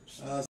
ಆ,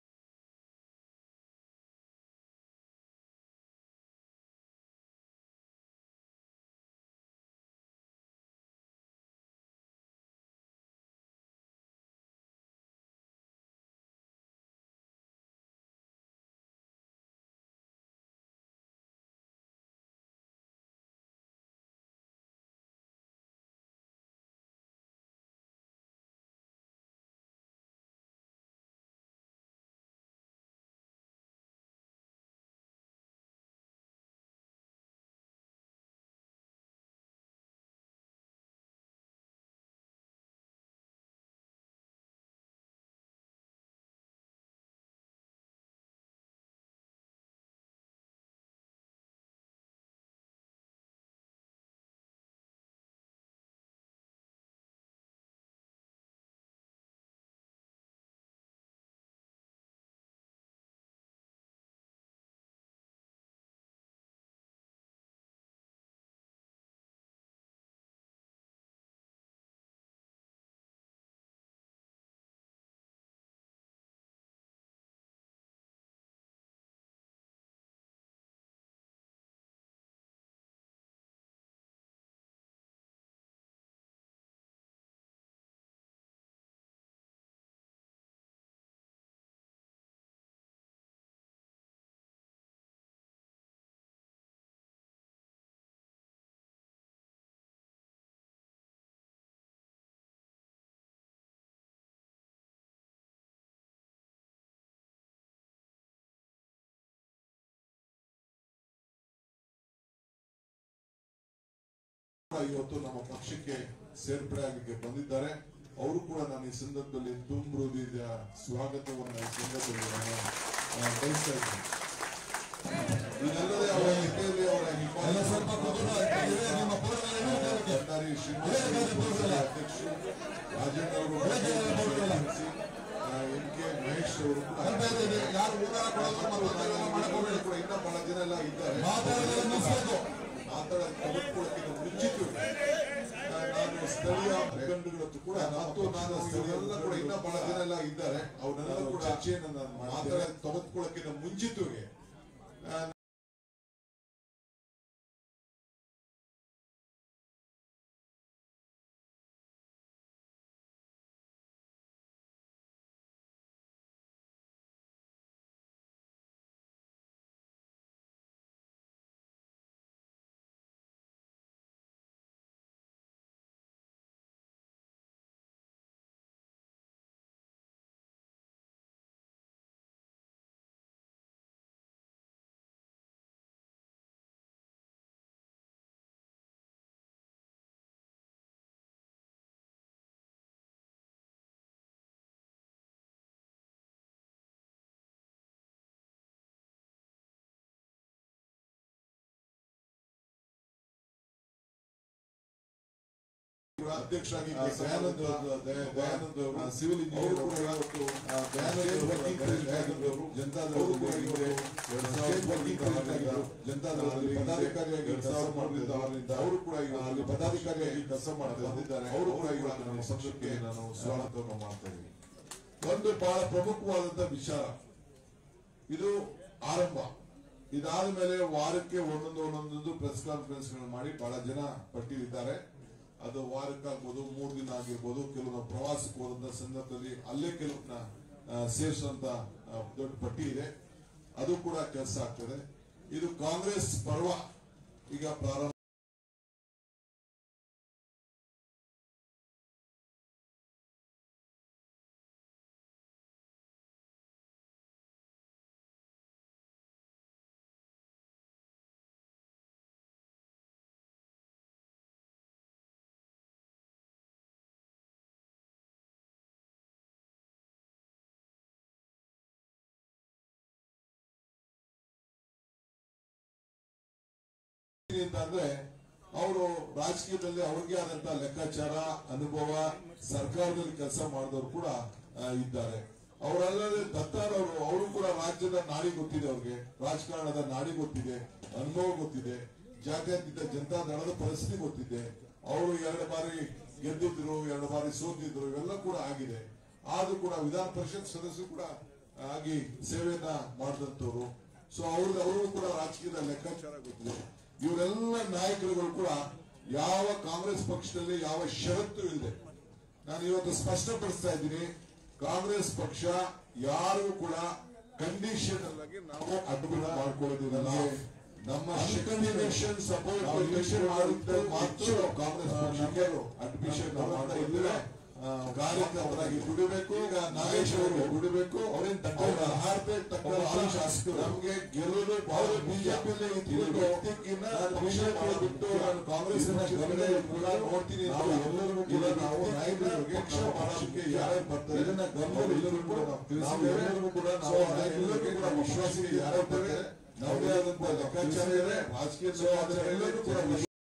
ಕೂಡ ಇವತ್ತು ನಮ್ಮ ಪಕ್ಷಕ್ಕೆ ಸೇರ್ಪಡೆ ಆಗಲಿಕ್ಕೆ ಬಂದಿದ್ದಾರೆ ಅವರು ಕೂಡ ನಾನು ಈ ಸಂದರ್ಭದಲ್ಲಿ ತುಂಬ ಹೃದಯದ ಸ್ವಾಗತವನ್ನು ಈ ಸಂದರ್ಭದಲ್ಲಿ ನಾನು ಆ, ಬಯಸ್ತಾ ಇದ್ದೀನಿ ಇದಲ್ಲದೆ ಅವರ ಹಿರಿಯರು ಅವರ ಎಲ್ಲ ಸ್ವಲ್ಪ ಕೂತ್ಕೊಳ್ಳಿ. ಇದೇ ನಿಮ್ಮ ಪೂರ್ವಜರು ಇದೇ ಭಂಡಾರಿ ಶ್ರೀನಿವಾಸ ಇದೇ ಕಡೆ ಕೂತ್ಕೊಳ್ಳಿ. ಅಧ್ಯಕ್ಷರು ರಾಜೇಂದ್ರ ಅವರು ಇದೇ ಕಡೆ ಕೂತ್ಕೊಳ್ಳಿ. ಎಂ ಕೆ ಮಹೇಶ್ ಅವರು ಕೂಡ ಸ್ವಲ್ಪ ಇದೆ. ಯಾರು ಊಟ ಕೊಡೋದು ಮತ್ತು ಅದೆಲ್ಲ ಮಾಡ್ಕೋಬೇಡಿ. ಕೂಡ ಇನ್ನೂ ಬಹಳ ಜನ ಎಲ್ಲ ಇದ್ದಾರೆ ಮಾತಾಡೋದನ್ನ ನಿಲ್ಲಿಸ್ಬೇಕು. ಮಾತಾಡೋದು ತೆಗೆದುಕೊಳ್ಳೋಕ್ಕಿಂತ ಮುಂಚಿತವಾಗಿ ಆ, ನಾನು ಸ್ಥಳೀಯ ಮುಖಂಡಗಳ ಹತ್ರ ಕೂಡ ಮತ್ತು ನಾನು ಸ್ಥಳೀಯರೆಲ್ಲ ಕೂಡ ಇನ್ನೂ ಬಹಳ ಜನ ಎಲ್ಲ ಇದ್ದಾರೆ ಅವನ್ನೆಲ್ಲ ಕೂಡ ಚರ್ಚೆಯನ್ನು ನಾನು ಮಾತಾಡೋದು ತೆಗೆದುಕೊಳ್ಳೋಕ್ಕಿಂತ ಮುಂಚಿತವಾಗಿ ಆ, ಅಧ್ಯಕ್ಷರಾಗಿ ದಯಾನಂದ ದಯ- ದಯಾನಂದ ಅವರು ಸಿವಿಲ್ ಇಂಜಿನಿಯರ್ ಕೂಡ ಇವತ್ತು ಆ, ದಯಾನಂದ ವರ್ಕಿಂಗ್ ಪ್ರೆಸಿಡೆಂಟ್ ಅವರು ಜನತಾದಳದಲ್ಲಿ ಕೂಡ ಇವರು ಸ್ಟೇಟ್ ವರ್ಕಿಂಗ್ ಪ್ರೆಸಿಡೆಂಟ್ ಆಗಿದ್ರು ಜನತಾದಳದಲ್ಲಿ ಪದಾಧಿಕಾರಿಯಾಗಿ ಕೆಲಸ ಮಾಡುತ್ತಿದ್ದ ಅವರು ಕೂಡ ಈಗ ಅಲ್ಲಿ ಪದಾಧಿಕಾರಿಯಾಗಿ ಕೆಲಸ ಮಾಡ್ತಾ ಬಂದಿದ್ದಾರೆ ಅವರು ಕೂಡ ಇವತ್ತು ನಮ್ಮ ಪಕ್ಷಕ್ಕೆ ನಾನು ಸ್ವಾಗತವನ್ನು ಮಾಡ್ತಾ ಇದ್ದೀನಿ ಒಂದು ಬಹಳ ಪ್ರಮುಖವಾದಂತ ವಿಚಾರ ಇದು ಆರಂಭ ಇದಾದ ಮೇಲೆ ವಾರಕ್ಕೆ ಒಂದೊಂದು ಒಂದೊಂದೊಂದು ಪ್ರೆಸ್ ಕಾನ್ಫರೆನ್ಸ್ ಮಾಡಿ ಬಹಳ ಜನ ಪಟ್ಟಿದ್ದಾರೆ ಅದು ವಾರಕ್ಕಾಗ್ಬೋದು ಮೂರ್ ದಿನ ಆಗಿರ್ಬೋದು ಕೆಲವು ಪ್ರವಾಸಕ್ಕೆ ಹೋದಂತ ಸಂದರ್ಭದಲ್ಲಿ ಅಲ್ಲೇ ಕೆಲವನ್ನ ಸೇರಿಸುವಂತ ದೊಡ್ಡ ಪಟ್ಟಿ ಇದೆ ಅದು ಕೂಡ ಕೆಲಸ ಆಗ್ತದೆ ಇದು ಕಾಂಗ್ರೆಸ್ ಪರ್ವ ಈಗ ಪ್ರಾರಂಭ ಅಂತಂದ್ರೆ ಅವರು ರಾಜಕೀಯದಲ್ಲಿ ಅವ್ರಿಗೆ ಆದಂತ ಲೆಕ್ಕಾಚಾರ ಅನುಭವ ಸರ್ಕಾರದಲ್ಲಿ ಕೆಲಸ ಮಾಡಿದವರು ಕೂಡ ಆ, ಇದ್ದಾರೆ ಅವರಲ್ಲದೆ ದತ್ತಾರ್ ಅವರು ಅವರು ಕೂಡ ರಾಜ್ಯದ ನಾಡಿ ಗೊತ್ತಿದೆ ಅವ್ರಿಗೆ ರಾಜಕಾರಣದ ನಾಡಿ ಗೊತ್ತಿದೆ ಅನುಭವ ಗೊತ್ತಿದೆ ಜಾತ್ಯತೀತ ಜನತಾ ದಳದ ಪರಿಸ್ಥಿತಿ ಗೊತ್ತಿದೆ ಅವರು ಎರಡು ಬಾರಿ ಗೆದ್ದಿದ್ರು ಎರಡು ಬಾರಿ ಸೋತಿದ್ರು ಇವೆಲ್ಲ ಕೂಡ ಆಗಿದೆ ಆದ್ರೂ ಕೂಡ ವಿಧಾನ ಪರಿಷತ್ ಸದಸ್ಯರು ಕೂಡ ಆಗಿ ಸೇವೆಯನ್ನ ಮಾಡಿದಂತವ್ರು ಸೊ ಅವ್ರು ಅವರು ಕೂಡ ರಾಜಕೀಯದ ಲೆಕ್ಕಾಚಾರ ಗೊತ್ತಿದೆ ಇವರೆಲ್ಲ ನಾಯಕರುಗಳು ಕೂಡ ಯಾವ ಕಾಂಗ್ರೆಸ್ ಪಕ್ಷದಲ್ಲಿ ಯಾವ ಷರತ್ತು ಇಲ್ಲದೆ ನಾನು ಇವತ್ತು ಸ್ಪಷ್ಟಪಡಿಸ್ತಾ ಇದ್ದೀನಿ ಕಾಂಗ್ರೆಸ್ ಪಕ್ಷ ಯಾರು ಕೂಡ ಕಂಡೀಷನ್ ಆಗಿ ನಾವು ಅಡ್ಮಿಟ್ ಮಾಡ್ಕೊಳ್ಳೋದಿಲ್ಲ ನಮ್ಮ ಕಂಡೀಷನ್ ಸಪೋರ್ಟ್ ಕಂಡೀಷನ್ ಮಾಡಿದ್ದ ಮಾತ್ರ ಕಾಂಗ್ರೆಸ್ ಪಕ್ಷಕ್ಕೆ ಅಡ್ಮಿಷನ್ ಮಾಡ್ಕೊಂಡಿದ್ರೆ ಕಾರ್ಯಕರ್ತರಾಗಿ ದುಡಿಬೇಕು ಈಗ ನಾಗೇಶ್ ಅವರು ದುಡಿಬೇಕು ಅವ್ರೇನ್ ಅವರ ಆಹಾರತೆ ತಕ್ಕ ಶಾಸಕರು ನಮಗೆ ಗೆಲ್ಲಲು ಅವರು ಬಿಜೆಪಿಯಲ್ಲಿ ಇದ್ಬಿಟ್ಟು ವ್ಯಕ್ತಿಗಿನ್ನ ಬಿಜೆಪಿ ಬಿಟ್ಟು ನಾನು ಕಾಂಗ್ರೆಸ್ ಗಮನ ಕೂಡ ನೋಡ್ತೀನಿ ನಾವು ಎಲ್ಲರೂ ಕೂಡ ನಾವು ನಾಯಕರಿಗೆ ಪಕ್ಷ ಮಾಡೋದಕ್ಕೆ ಯಾರ್ಯಾರು ಬರ್ತಾರೆ ಇದನ್ನ ಗಮನ ಎಲ್ಲರೂ ಕೂಡ ನಾವು ತಿಳಿಸಿದ್ದೇವೆ ಎಲ್ಲರೂ ಕೂಡ ನಾವು ಎಲ್ಲರಿಗೂ ಕೂಡ ವಿಶ್ವಾಸಕ್ಕೆ ಯಾರು ಬರ್ತಾರೆ ನಮ್ಮದೇ ಆದಂತ ಲೆಕ್ಕಾಚಾರ ಇದೆ ರಾಜಕೀಯ ಎಲ್ಲರೂ ಕೂಡ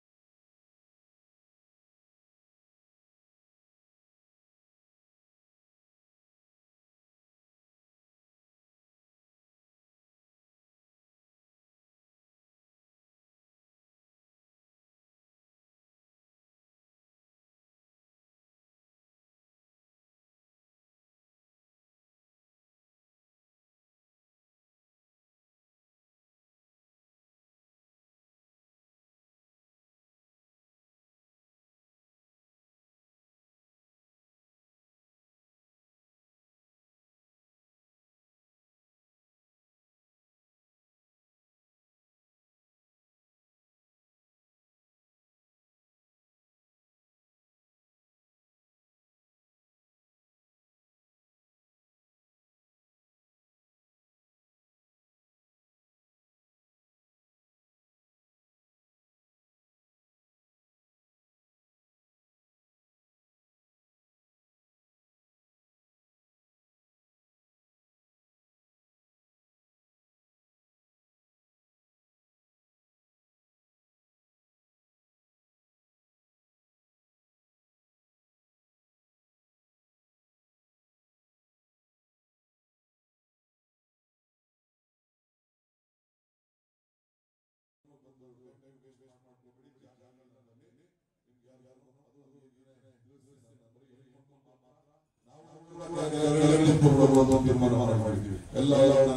ತೀರ್ಮಾನ ಮಾಡಿದ್ವಿ ಎಲ್ಲ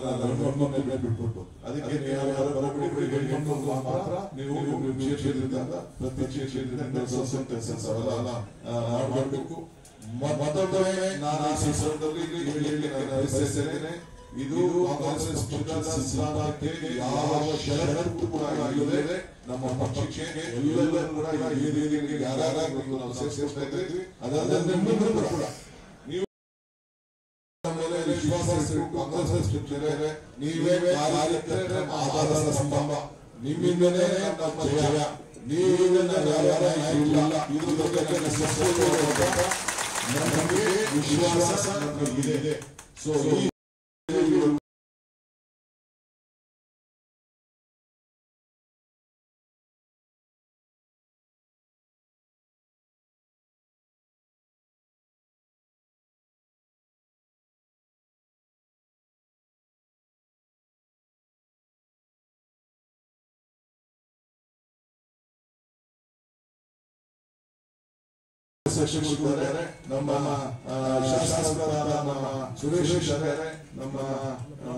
ನನ್ನ ಬಿಟ್ಬಿಟ್ಟು ಅದಕ್ಕೆ ನೀವು ಯಾರು ಬರಬೇಡಿ ಹೇಳ್ಕೊಂಡು ಮಾತ್ರ ನೀವು ನಿಮ್ಮ ಕ್ಷೇತ್ರದಿಂದ ಪ್ರತಿ ಕ್ಷೇತ್ರದಿಂದ ಕೆಲಸ ಕೆಲಸ ಅವೆಲ್ಲ ಮಾಡಬೇಕು ಮತ್ತೊಮ್ಮೆ ನಾನು ಈ ಸಂದರ್ಭದಲ್ಲಿ ಹೇಳಲಿಕ್ಕೆ ನಾನು ಬಯಸ್ತೇನೆ ಇದು ಕಾಂಗ್ರೆಸ್ ಪಕ್ಷದ ಸ್ಥಾನಕ್ಕೆ ಯಾವ ಷರತ್ತು ಕೂಡ ಇಲ್ಲದೆ ನಮ್ಮ ಪಕ್ಷಕ್ಕೆ ಎಲ್ಲರೂ ಕೂಡ ಈ ರೀತಿಯಲ್ಲಿ ಯಾರಾಗಬೇಕು ನಾವು ಸೇರಿಸ್ತಾ ಇದ್ದೀವಿ ಅದಲ್ಲದೆ ನಿಮ್ಮಿಬ್ಬರು ಕೂಡ ನೀವು ನಮ್ಮ ಮೇಲೆ ವಿಶ್ವಾಸ ಇಟ್ಟು ಕಾಂಗ್ರೆಸ್ ಪಕ್ಷದವರೇ ನೀವೇ ಕಾರ್ಯಕರ್ತರ ಆಧಾರದ ಸ್ತಂಭ ನಿಮ್ಮಿಂದಲೇ ನಮ್ಮ ಜಯ ನೀವಿನ ಯಾರ ಇಲ್ಲ ಇದು ಬಗ್ಗೆ ನಮಗೆ ವಿಶ್ವಾಸ ನಮಗೆ ಇದೆ ಸೊ ಈ ಶಿಕ್ಷಕರಿದ್ದಾರೆ ನಮ್ಮ ಆ, ಶಾಸಕರಾದ ನಮ್ಮ ಸುರೇಶ್ ಇದ್ದಾರೆ ನಮ್ಮ ಆ,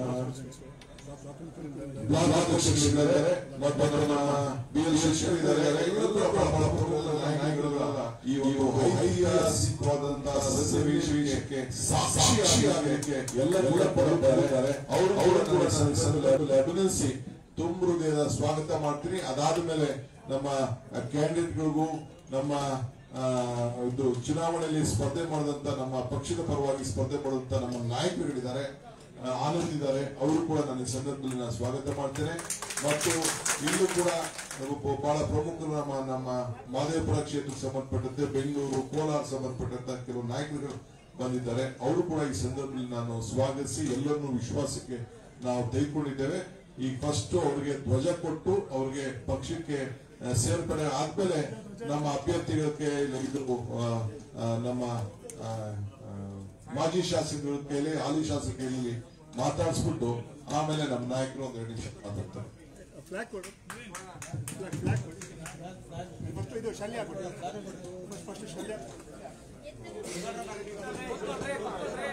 ಬ್ಲಾಕ್ ಅಧ್ಯಕ್ಷರಿದ್ದಾರೆ ಮತ್ತು ನಮ್ಮ ಬಿ ಎಲ್ ಶಿಕ್ಷಕರು ಇದ್ದಾರೆ ಎಲ್ಲರೂ ಕೂಡ ಬಹಳ ಬಹಳ ಪ್ರಮುಖ ನಾಯಕರುಗಳಲ್ಲ ಈ ಒಂದು ಐತಿಹಾಸಿಕವಾದಂತಹ ಸದಸ್ಯ ವಿಷಯಕ್ಕೆ ಸಾಕ್ಷಿಯಾಗಲಿಕ್ಕೆ ಎಲ್ಲ ಕೂಡ ಬರುತ್ತಾರೆ ಅವರು ಅವರು ಕೂಡ ನನ್ನ ಸಂದರ್ಭದಲ್ಲಿ ಅಭಿನಂದಿಸಿ ತುಂಬ ಹೃದಯದ ಸ್ವಾಗತ ಮಾಡ್ತೀನಿ ಅದಾದ ಮೇಲೆ ನಮ್ಮ ಕ್ಯಾಂಡಿಡೇಟ್ಗಳಿಗೂ ನಮ್ಮ ಆ, ಇದು ಚುನಾವಣೆಯಲ್ಲಿ ಸ್ಪರ್ಧೆ ಮಾಡಿದಂತ ನಮ್ಮ ಪಕ್ಷದ ಪರವಾಗಿ ಸ್ಪರ್ಧೆ ಮಾಡಿದಂತ ನಮ್ಮ ನಾಯಕರುಗಳಿದ್ದಾರೆ ಆ, ಆನಂದ್ ಇದ್ದಾರೆ ಅವರು ಕೂಡ ನನ್ನ ಈ ಸಂದರ್ಭದಲ್ಲಿ ನಾನು ಸ್ವಾಗತ ಮಾಡ್ತೇನೆ ಮತ್ತು ಇಲ್ಲೂ ಕೂಡ ಒಬ್ಬ ಬಹಳ ಪ್ರಮುಖರು ನಮ್ಮ ನಮ್ಮ ಮಾದೇವಪುರ ಕ್ಷೇತ್ರಕ್ಕೆ ಸಂಬಂಧಪಟ್ಟಂತೆ ಬೆಂಗಳೂರು ಕೋಲಾರ ಸಂಬಂಧಪಟ್ಟಂತ ಕೆಲವು ನಾಯಕರುಗಳು ಬಂದಿದ್ದಾರೆ ಅವರು ಕೂಡ ಈ ಸಂದರ್ಭದಲ್ಲಿ ನಾನು ಸ್ವಾಗತಿಸಿ ಎಲ್ಲರನ್ನೂ ವಿಶ್ವಾಸಕ್ಕೆ ನಾವು ತೆಗೆದುಕೊಂಡಿದ್ದೇವೆ ಈ ಫಸ್ಟ್ ಅವರಿಗೆ ಧ್ವಜ ಕೊಟ್ಟು ಅವ್ರಿಗೆ ಪಕ್ಷಕ್ಕೆ ಆ, ಸೇರ್ಪಡೆ ಆದ್ಮೇಲೆ ನಮ್ಮ ಅಭ್ಯರ್ಥಿಗಳಿಗೆ ಇದು ಆ, ಆ, ನಮ್ಮ ಆ, ಆ, ಮಾಜಿ ಶಾಸಕರ ಕೈಲಿ ಹಾಲಿ ಶಾಸಕರಲ್ಲಿ ಮಾತಾಡಿಸ್ಬಿಟ್ಟು ಆಮೇಲೆ ನಮ್ಮ ನಾಯಕರು ಒಂದು ಎರಡು ನಿಮಿಷ ಮಾತಾಡ್ತಾರೆ ಫ್ಲಾಗ್ ಕೊಡು ಫ್ಲಾಗ್ ಫ್ಲಾಗ್ ಕೊಡಿ ಮತ್ತು ಇದು ಶಲ್ಯ ಕೊಡಿ ಫಸ್ಟ್ ಫಸ್ಟ್ ಶಲ್ಯ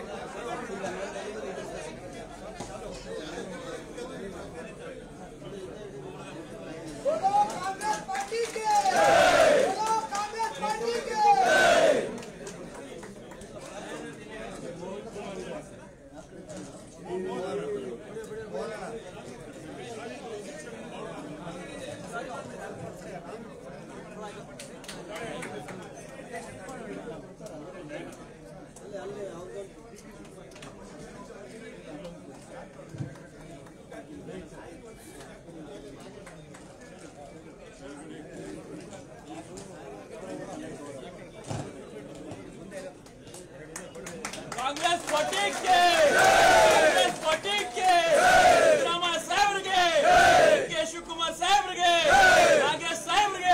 ಕಾಂಗ್ರೆಸ್ ಪಟ್ಟಿಗೆ ಕಾಂಗ್ರೆಸ್ ಪಟ್ಟಿಗೆ ಸಿದ್ದರಾಮ ಸಾಹೇಬ್ರಿಗೆ ಕೆ ಶಿವಕುಮಾರ್ ಸಾಹೇಬ್ರಿಗೆ ನಾಗೇಶ್ ಸಾಹೇಬ್ರಿಗೆ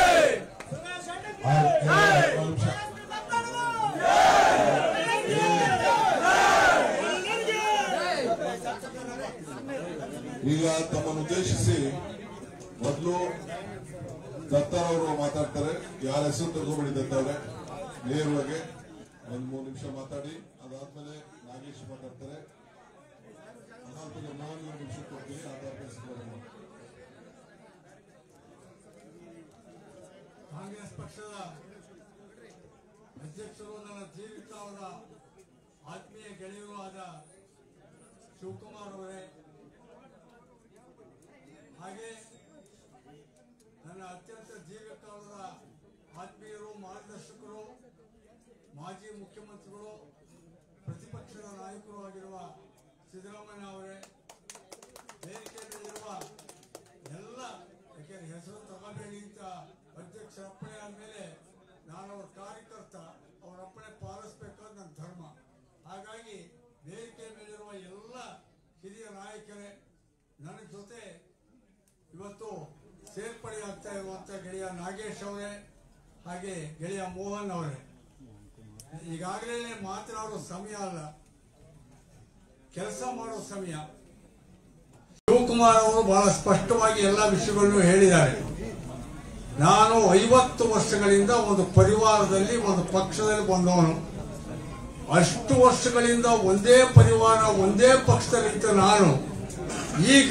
ಈಗ ತಮ್ಮನ್ನು ಉದ್ದೇಶಿಸಿ ಮೊದಲು ದತ್ತರವರು ಮಾತಾಡ್ತಾರೆ ಯಾರ ಹೆಸರು ತಗೋಬೇಡಿ ದತ್ತವ್ರೆ ನೇರವಾಗಿ ಒಂದ್ ಮೂರು ನಿಮಿಷ ಮಾತಾಡಿ ಅದಾದ್ಮೇಲೆ ನಾಗೇಶ್ ಮಾತಾಡ್ತಾರೆ ಅದಾದ್ಮೇಲೆ ಮೋಹನ್ ಒಂದು ನಿಮಿಷ ಕೊಡ್ತೀನಿ ಅದಾದ್ಮೇಲೆ ಸುಬ್ರಹ್ಮಣ್ಯ. ಕಾಂಗ್ರೆಸ್ ಪಕ್ಷದ ಅಧ್ಯಕ್ಷರು ನನ್ನ ಜೀವಿತಾವದ ಆತ್ಮೀಯ ಗೆಳೆಯರೂ ಆದ ಶಿವಕುಮಾರ್ ಅವರೇ ಹಾಗೆ ನನ್ನ ಅತ್ಯಂತ ಜೀವಿತಾವದ ಆತ್ಮೀಯರು ಮಾರ್ಗದರ್ಶಕರು ಮಾಜಿ ಮುಖ್ಯಮಂತ್ರಿಗಳು ಪ್ರತಿಪಕ್ಷದ ನಾಯಕರು ಆಗಿರುವ ಸಿದ್ದರಾಮಯ್ಯ ಅವರೇ ವೇದಿಕೆಯಲ್ಲಿರುವ ಎಲ್ಲ ಯಾಕೆಂದ್ರೆ ಹೆಸರು ತಗೋಬೇಡಿ ಅಂತ ಅಧ್ಯಕ್ಷರ ಅಪ್ಪಣೆ ಆದ್ಮೇಲೆ ನಾನು ಅವ್ರ ಕಾರ್ಯಕರ್ತ ಅವ್ರ ಅಪ್ಪಣೆ ಪಾಲಿಸ್ಬೇಕಾದ ನನ್ನ ಧರ್ಮ ಹಾಗಾಗಿ ವೇದಿಕೆ ಮೇಲಿರುವ ಎಲ್ಲ ಹಿರಿಯ ನಾಯಕರೇ ನನ್ನ ಜೊತೆ ಇವತ್ತು ಸೇರ್ಪಡೆ ಆಗ್ತಾ ಇರುವಂತ ಗೆಳೆಯ ನಾಗೇಶ್ ಅವರೇ ಹಾಗೆ ಗೆಳೆಯ ಮೋಹನ್ ಅವರೇ ಈಗಾಗಲೇ ಮಾತನಾಡೋ ಸಮಯ ಅಲ್ಲ ಕೆಲಸ ಮಾಡೋ ಸಮಯ ಶಿವಕುಮಾರ್ ಅವರು ಬಹಳ ಸ್ಪಷ್ಟವಾಗಿ ಎಲ್ಲ ವಿಷಯಗಳನ್ನು ಹೇಳಿದ್ದಾರೆ ನಾನು ಐವತ್ತು ವರ್ಷಗಳಿಂದ ಒಂದು ಪರಿವಾರದಲ್ಲಿ ಒಂದು ಪಕ್ಷದಲ್ಲಿ ಬಂದವನು ಅಷ್ಟು ವರ್ಷಗಳಿಂದ ಒಂದೇ ಪರಿವಾರ ಒಂದೇ ಪಕ್ಷದಲ್ಲಿದ್ದ ನಾನು ಈಗ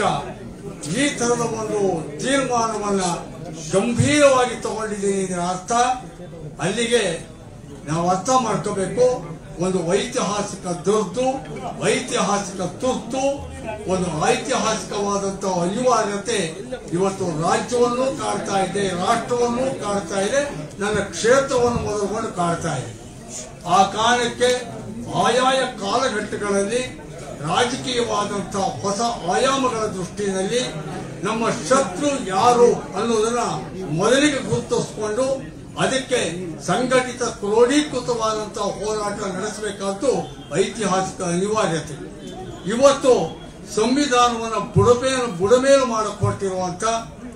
ಈ ತರದ ಒಂದು ತೀರ್ಮಾನವನ್ನ ಗಂಭೀರವಾಗಿ ತಗೊಂಡಿದ್ದೀನಿ ಇದರ ಅರ್ಥ ಅಲ್ಲಿಗೆ ನಾವು ಅರ್ಥ ಮಾಡ್ಕೋಬೇಕು ಒಂದು ಐತಿಹಾಸಿಕ ದುರ್ದು ಐತಿಹಾಸಿಕ ತುರ್ತು ಒಂದು ಐತಿಹಾಸಿಕವಾದಂತಹ ಅನಿವಾರ್ಯತೆ ಇವತ್ತು ರಾಜ್ಯವನ್ನು ಕಾಡ್ತಾ ಇದೆ ರಾಷ್ಟ್ರವನ್ನು ಕಾಡ್ತಾ ಇದೆ ನನ್ನ ಕ್ಷೇತ್ರವನ್ನು ಮೊದಲುಕೊಂಡು ಕಾಡ್ತಾ ಇದೆ ಆ ಕಾರಣಕ್ಕೆ ಆಯಾಯ ಕಾಲಘಟ್ಟಗಳಲ್ಲಿ ರಾಜಕೀಯವಾದಂತಹ ಹೊಸ ಆಯಾಮಗಳ ದೃಷ್ಟಿಯಲ್ಲಿ ನಮ್ಮ ಶತ್ರು ಯಾರು ಅನ್ನೋದನ್ನ ಮೊದಲಿಗೆ ಗುರುತಿಸಿಕೊಂಡು ಅದಕ್ಕೆ ಸಂಘಟಿತ ಕ್ರೋಢೀಕೃತವಾದಂತಹ ಹೋರಾಟ ನಡೆಸಬೇಕಾದ್ದು ಐತಿಹಾಸಿಕ ಅನಿವಾರ್ಯತೆ ಇವತ್ತು ಸಂವಿಧಾನವನ್ನು ಬುಡಮೇಲು ಬುಡಮೇಲು ಮಾಡಿಕೊಟ್ಟಿರುವಂತ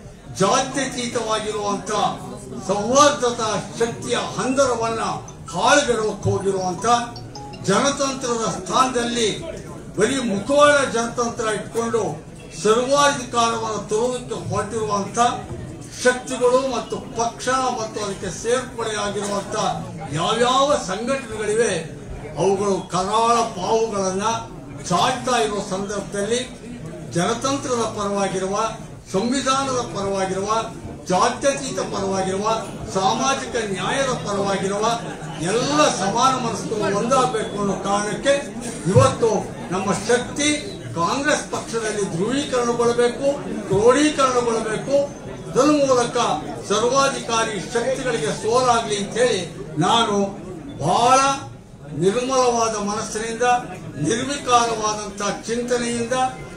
ಜಾತ್ಯತೀತವಾಗಿರುವಂತ ಸೌಹಾರ್ದತಾ ಶಕ್ತಿಯ ಹಂದರವನ್ನ ಹಾಳುಗೆಡವಕ್ಕೆ ಹೋಗಿರುವಂತ ಜನತಂತ್ರದ ಸ್ಥಾನದಲ್ಲಿ ಬರೀ ಮುಖವಾಡ ಜನತಂತ್ರ ಇಟ್ಕೊಂಡು ಸರ್ವಾಧಿಕಾರವನ್ನು ತರುವುದಕ್ಕೆ ಹೊರಟಿರುವಂತ ಶಕ್ತಿಗಳು ಮತ್ತು ಪಕ್ಷ ಮತ್ತು ಅದಕ್ಕೆ ಸೇರ್ಪಡೆಯಾಗಿರುವಂತ ಯಾವ್ಯಾವ ಸಂಘಟನೆಗಳಿವೆ ಅವುಗಳು ಕರಾಳ ಪಾವುಗಳನ್ನ ಚಾಡ್ತಾ ಇರುವ ಸಂದರ್ಭದಲ್ಲಿ ಜನತಂತ್ರದ ಪರವಾಗಿರುವ ಸಂವಿಧಾನದ ಪರವಾಗಿರುವ ಜಾತ್ಯತೀತ ಪರವಾಗಿರುವ ಸಾಮಾಜಿಕ ನ್ಯಾಯದ ಪರವಾಗಿರುವ ಎಲ್ಲ ಸಮಾನ ಮನಸ್ಕರು ಒಂದಾಗಬೇಕು ಅನ್ನೋ ಕಾರಣಕ್ಕೆ ಇವತ್ತು ನಮ್ಮ ಶಕ್ತಿ ಕಾಂಗ್ರೆಸ್ ಪಕ್ಷದಲ್ಲಿ ಧ್ರುವೀಕರಣಗೊಳ್ಳಬೇಕು ಕ್ರೋಢೀಕರಣಗೊಳ್ಳಬೇಕು ಅದರ ಮೂಲಕ ಸರ್ವಾಧಿಕಾರಿ ಶಕ್ತಿಗಳಿಗೆ ಸೋಲಾಗಲಿ ಅಂತೇಳಿ ನಾನು ಬಹಳ ನಿರ್ಮಲವಾದ ಮನಸ್ಸಿನಿಂದ ನಿರ್ವಿಕಾರವಾದಂತಹ ಚಿಂತನೆಯಿಂದ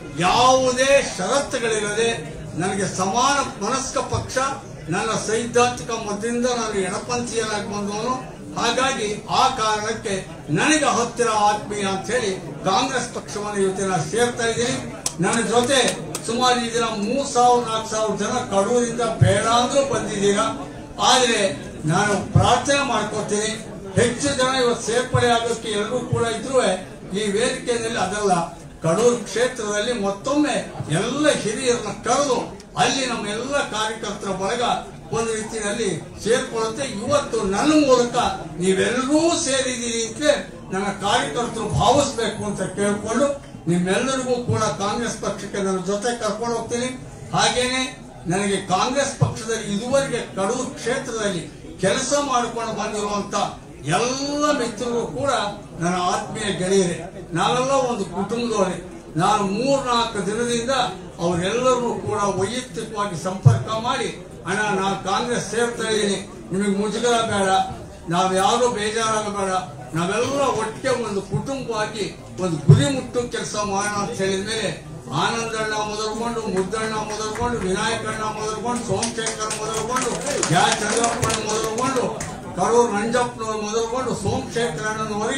ಯಾವುದೇ ಷರತ್ತುಗಳಿಲ್ಲದೆ ನನಗೆ ಸಮಾನ ಮನಸ್ಕ ಪಕ್ಷ ನನ್ನ ಸೈದ್ಧಾಂತಿಕ ಮತದಿಂದ ನಾನು ಎಡಪಂಥೀಯನಾಗಿ ಬಂದವನು ಹಾಗಾಗಿ ಆ ಕಾರಣಕ್ಕೆ ನನಗೆ ಹತ್ತಿರ ಆತ್ಮೀಯ ಅಂತ ಹೇಳಿ ಕಾಂಗ್ರೆಸ್ ಪಕ್ಷವನ್ನು ಇವತ್ತು ನಾನು ಸೇರ್ತಾ ಇದ್ದೀನಿ ನನ್ನ ಜೊತೆ ಸುಮಾರು ಈ ದಿನ ಮೂರ್ ಸಾವಿರ ನಾಲ್ಕು ಸಾವಿರ ಜನ ಕಡೂರಿಂದ ಬೇಡ ಅಂದ್ರೂ ಬಂದಿದ್ದೀರಾ ಆದ್ರೆ ನಾನು ಪ್ರಾರ್ಥನೆ ಮಾಡ್ಕೊತೀನಿ ಹೆಚ್ಚು ಜನ ಇವತ್ತು ಸೇರ್ಪಡೆ ಆಗೋಕ್ಕೆ ಎಲ್ಲರೂ ಕೂಡ ಇದ್ರು ಈ ವೇದಿಕೆಯಲ್ಲಿ ಅದಲ್ಲ ಕಡೂರು ಕ್ಷೇತ್ರದಲ್ಲಿ ಮತ್ತೊಮ್ಮೆ ಎಲ್ಲ ಹಿರಿಯರನ್ನ ಕರೆದು ಅಲ್ಲಿ ನಮ್ಮ ಎಲ್ಲ ಕಾರ್ಯಕರ್ತರ ಬಳಗ ಒಂದು ರೀತಿಯಲ್ಲಿ ಸೇರ್ಕೊಳ್ಳುತ್ತೆ ಇವತ್ತು ನನ್ನ ಮೂಲಕ ನೀವೆಲ್ಲರೂ ಸೇರಿದ್ದೀರಿ ಅಂತ ನನ್ನ ಕಾರ್ಯಕರ್ತರು ಭಾವಿಸ್ಬೇಕು ಅಂತ ಕೇಳಿಕೊಂಡು ನಿಮ್ಮೆಲ್ಲರಿಗೂ ಕೂಡ ಕಾಂಗ್ರೆಸ್ ಪಕ್ಷಕ್ಕೆ ನನ್ನ ಜೊತೆ ಕರ್ಕೊಂಡು ಹೋಗ್ತೀನಿ ಹಾಗೇನೆ ನನಗೆ ಕಾಂಗ್ರೆಸ್ ಪಕ್ಷದಲ್ಲಿ ಇದುವರೆಗೆ ಕಡೂರು ಕ್ಷೇತ್ರದಲ್ಲಿ ಕೆಲಸ ಮಾಡಿಕೊಂಡು ಬಂದಿರುವಂತ ಎಲ್ಲ ಮಿತ್ರರು ಕೂಡ ನನ್ನ ಆತ್ಮೀಯ ಗೆಳೆಯರೇ ನಾವೆಲ್ಲ ಒಂದು ಕುಟುಂಬದವರೇ ನಾನು ಮೂರ್ನಾಲ್ಕು ದಿನದಿಂದ ಅವರೆಲ್ಲರೂ ಕೂಡ ವೈಯಕ್ತಿಕವಾಗಿ ಸಂಪರ್ಕ ಮಾಡಿ ಅಣ್ಣ ನಾನು ಕಾಂಗ್ರೆಸ್ ಸೇರ್ತಾ ಇದ್ದೀನಿ ನಿಮಗೆ ಮುಜುಗರ ಬೇಡ ನಾವು ಯಾರು ಬೇಜಾರಾಗಬೇಡ ನಾವೆಲ್ಲ ಒಟ್ಟಿಗೆ ಒಂದು ಕುಟುಂಬವಾಗಿ ಒಂದು ಗುರಿ ಮುಟ್ಟು ಕೆಲಸ ಮಾಡೋಣ ಅಂತ ಹೇಳಿದ ಮೇಲೆ ಆನಂದಣ್ಣ ಮೊದಲುಕೊಂಡು ಮುದ್ದಣ್ಣ ಮೊದಲುಕೊಂಡು ವಿನಾಯಕಣ್ಣ ಮೊದಲುಕೊಂಡು ಸೋಮಶೇಖರ್ ಮೊದಲುಕೊಂಡು ಯಾ ಚಂದ್ರಪ್ಪಣ್ಣ ಮೊದಲುಕೊಂಡು ಕಡೂರು ನಂಜಪ್ಪನವರು ಮೊದಲುಕೊಂಡು ಸೋಮಶೇಖರಣ್ಣನವರೆಗೆ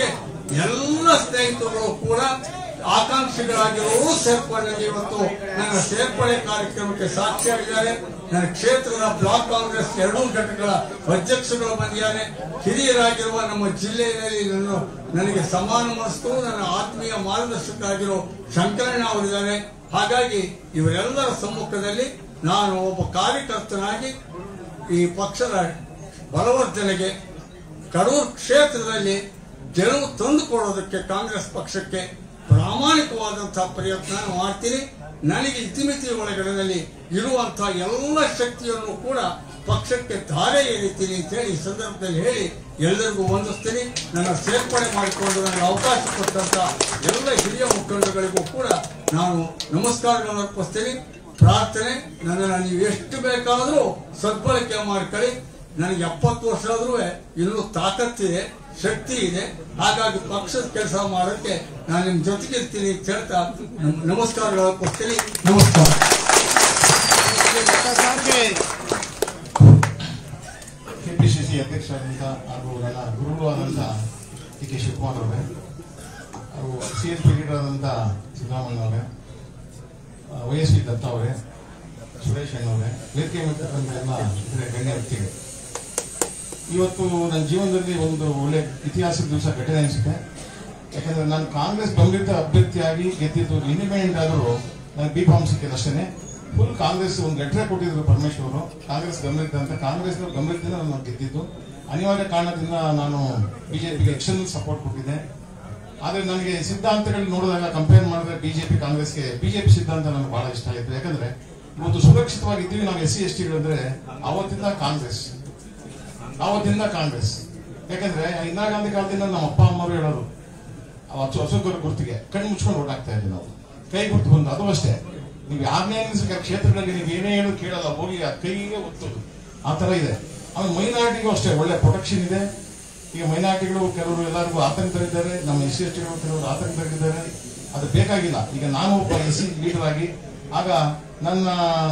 ಎಲ್ಲ ಸ್ನೇಹಿತರು ಕೂಡ ಆಕಾಂಕ್ಷಿಗಳಾಗಿರೋರು ಸೇರ್ಪಡೆಗೆ ಇವತ್ತು ನನ್ನ ಸೇರ್ಪಡೆ ಕಾರ್ಯಕ್ರಮಕ್ಕೆ ಸಾಕ್ಷಿಯಾಗಿದ್ದಾರೆ ನನ್ನ ಕ್ಷೇತ್ರದ ಬ್ಲಾಕ್ ಕಾಂಗ್ರೆಸ್ ಎರಡೂ ಘಟಕಗಳ ಅಧ್ಯಕ್ಷಗಳು ಬಂದಿದ್ದಾರೆ ಹಿರಿಯರಾಗಿರುವ ನಮ್ಮ ಜಿಲ್ಲೆಯಲ್ಲಿ ನನ್ನ ನನಗೆ ಸಮಾನ ಮನಸ್ಸು ನನ್ನ ಆತ್ಮೀಯ ಮಾರ್ಗದರ್ಶಕರಾಗಿರೋ ಶಂಕರಣ್ಣ ಅವರಿದ್ದಾರೆ ಹಾಗಾಗಿ ಇವರೆಲ್ಲರ ಸಮ್ಮುಖದಲ್ಲಿ ನಾನು ಒಬ್ಬ ಕಾರ್ಯಕರ್ತನಾಗಿ ಈ ಪಕ್ಷದ ಬಲವರ್ಧನೆಗೆ ಕಡೂರು ಕ್ಷೇತ್ರದಲ್ಲಿ ಗೆಲುವು ತಂದುಕೊಡೋದಕ್ಕೆ ಕಾಂಗ್ರೆಸ್ ಪಕ್ಷಕ್ಕೆ ಪ್ರಾಮಾಣಿಕವಾದಂತಹ ಪ್ರಯತ್ನ ಮಾಡ್ತೀನಿ ನನಗೆ ಇತಿಮಿತಿ ಒಳಗಡೆಯಲ್ಲಿ ಇರುವಂತಹ ಎಲ್ಲ ಶಕ್ತಿಯನ್ನು ಕೂಡ ಪಕ್ಷಕ್ಕೆ ಧಾರೆ ಎರಿತೀನಿ ಅಂತ ಹೇಳಿ ಈ ಸಂದರ್ಭದಲ್ಲಿ ಹೇಳಿ ಎಲ್ಲರಿಗೂ ವಂದಿಸ್ತೀನಿ ನನ್ನ ಸೇರ್ಪಡೆ ಮಾಡಿಕೊಂಡು ನನಗೆ ಅವಕಾಶ ಕೊಟ್ಟಂತ ಎಲ್ಲ ಹಿರಿಯ ಮುಖಂಡಗಳಿಗೂ ಕೂಡ ನಾನು ನಮಸ್ಕಾರಗಳನ್ನು ಅರ್ಪಿಸ್ತೀನಿ ಪ್ರಾರ್ಥನೆ ನನ್ನನ್ನು ನೀವು ಎಷ್ಟು ಬೇಕಾದರೂ ಸದ್ಬಳಕೆ ಮಾಡ್ಕೊಳ್ಳಿ ನನಗೆ ಎಪ್ಪತ್ತು ವರ್ಷ ಆದ್ರೂ ಇನ್ನೂ ತಾಕತ್ತಿದೆ ಶಕ್ತಿ ಇದೆ ಹಾಗಾಗಿ ಪಕ್ಷದ ಕೆಲಸ ಮಾಡೋಕ್ಕೆ ನಾನು ನಿಮ್ ಜೊತೆಗಿರ್ತೀನಿ ಅಂತ ಹೇಳ್ತಾ ನಮ್- ನಮಸ್ಕಾರಗಳು ಅರ್ಪಿಸ್ತೀನಿ ನಮಸ್ಕಾರ ಕೆಪಿಸಿಸಿ ಅಧ್ಯಕ್ಷರಾದಂಥ ಹಾಗೂ ನನ್ನ ಗುರುಗಳು ಆದಂಥ ಡಿ ಕೆ ಶಿವಕುಮಾರ್ ಅವರೇ ಹಾಗೂ ಸಿ ಎಸ್ ಪಿ ಲೀಡರ್ ಆದಂಥ ಸಿದ್ದರಾಮಯ್ಯ ಅವರೇ ವೈ ಎಸ್ ಪಿ ದತ್ತ ಅವರೇ ಸುರೇಶ್ ಅಣ್ಣವರೇ ವೇದಿಕೆ ಮೇಲಿರ್ತಕ್ಕಂಥ ಎಲ್ಲ ಇತರೆ ಗಣ್ಯ ವ್ಯಕ್ತಿಗಳು ಇವತ್ತು ನನ್ನ ಜೀವನದಲ್ಲಿ ಒಂದು ಒಳ್ಳೆ ಇತಿಹಾಸದ ದಿವಸ ಘಟನೆ ಅನಿಸುತ್ತೆ ಯಾಕಂದ್ರೆ ನಾನು ಕಾಂಗ್ರೆಸ್ ಬೆಂಬಲಿತ ಅಭ್ಯರ್ಥಿಯಾಗಿ ಗೆದ್ದಿದ್ದು ಇಂಡಿಪೆಂಡೆಂಟ್ ಆದರೂ ನನಗೆ ಬಿ ಫಾರ್ಮ್ ಸಿಕ್ಕಿದೆ ಅಷ್ಟೇ ಫುಲ್ ಕಾಂಗ್ರೆಸ್ ಒಂದು ಲೆಟರ್ ಕೊಟ್ಟಿದ್ರು ಪರಮೇಶ್ವರು ಕಾಂಗ್ರೆಸ್ ಬೆಂಬಲಿತ ಅಂತ ಕಾಂಗ್ರೆಸ್ ಬೆಂಬಲಿತದಿಂದ ನಾನು ಗೆದ್ದಿದ್ದು ಅನಿವಾರ್ಯ ಕಾರಣದಿಂದ ನಾನು ಬಿಜೆಪಿಗೆ ಎಕ್ಸ್ಟರ್ನಲ್ ಸಪೋರ್ಟ್ ಕೊಟ್ಟಿದ್ದೆ ಆದ್ರೆ ನನಗೆ ಸಿದ್ಧಾಂತಗಳು ನೋಡಿದಾಗ ಕಂಪೇರ್ ಮಾಡಿದ್ರೆ ಬಿಜೆಪಿ ಕಾಂಗ್ರೆಸ್ಗೆ ಬಿಜೆಪಿ ಸಿದ್ಧಾಂತ ನನಗೆ ಬಹಳ ಇಷ್ಟ ಆಯಿತು ಯಾಕಂದ್ರೆ ಇವತ್ತು ಸುರಕ್ಷಿತವಾಗಿದ್ದೀವಿ ನಾವು ಎಸ್ ಸಿ ಎಸ್ ಟಿಗಳು ಅಂದ್ರೆ ಅವತ್ತಿಂದ ಕಾಂಗ್ರೆಸ್ ಅವತ್ತಿಂದ ಕಾಂಗ್ರೆಸ್ ಯಾಕಂದ್ರೆ ಇಂದಿರಾ ಗಾಂಧಿ ಕಾಲದಿಂದ ನಮ್ಮ ಅಪ್ಪ ಅಮ್ಮರು ಹೇಳೋದು ಹಸು ಹಸುಗರ ಗುರ್ತಿಗೆ ಕಣ್ಣು ಮುಚ್ಕೊಂಡು ಓಡಾಗ್ತಾ ಇದ್ವಿ ನಾವು ಕೈ ಗುರ್ತು ಬಂದು ಅದು ಅಷ್ಟೇ ನೀವು ಯಾರನ್ನೇ ನಿಲ್ಲಿಸಿಕ ಕ್ಷೇತ್ರಗಳಲ್ಲಿ ನೀವು ಏನೇ ಹೇಳು ಕೇಳಲ್ಲ ಹೋಗಿ ಆ ಕೈಗೆ ಒತ್ತೋದು ಆ ತರ ಇದೆ ಆಮೇಲೆ ಮೈನಾರಿಟಿಗೂ ಅಷ್ಟೇ ಒಳ್ಳೆ ಪ್ರೊಟೆಕ್ಷನ್ ಇದೆ ಈಗ ಮೈನಾರಿಟಿಗಳು ಕೆಲವರು ಎಲ್ಲರಿಗೂ ಆತಂಕದಲ್ಲಿದ್ದಾರೆ ನಮ್ಮ ಎಸ್ ಸಿ ಎಸ್ ಟಿಗಳು ಕೆಲವರು ಆತಂಕದಲ್ಲಿದ್ದಾರೆ ಅದು ಬೇಕಾಗಿಲ್ಲ ಈಗ ನಾನು ಒಬ್ಬ ಎಸ್ ಸಿ ಲೀಡರ್ ಆಗಿ ಆಗ ನನ್ನ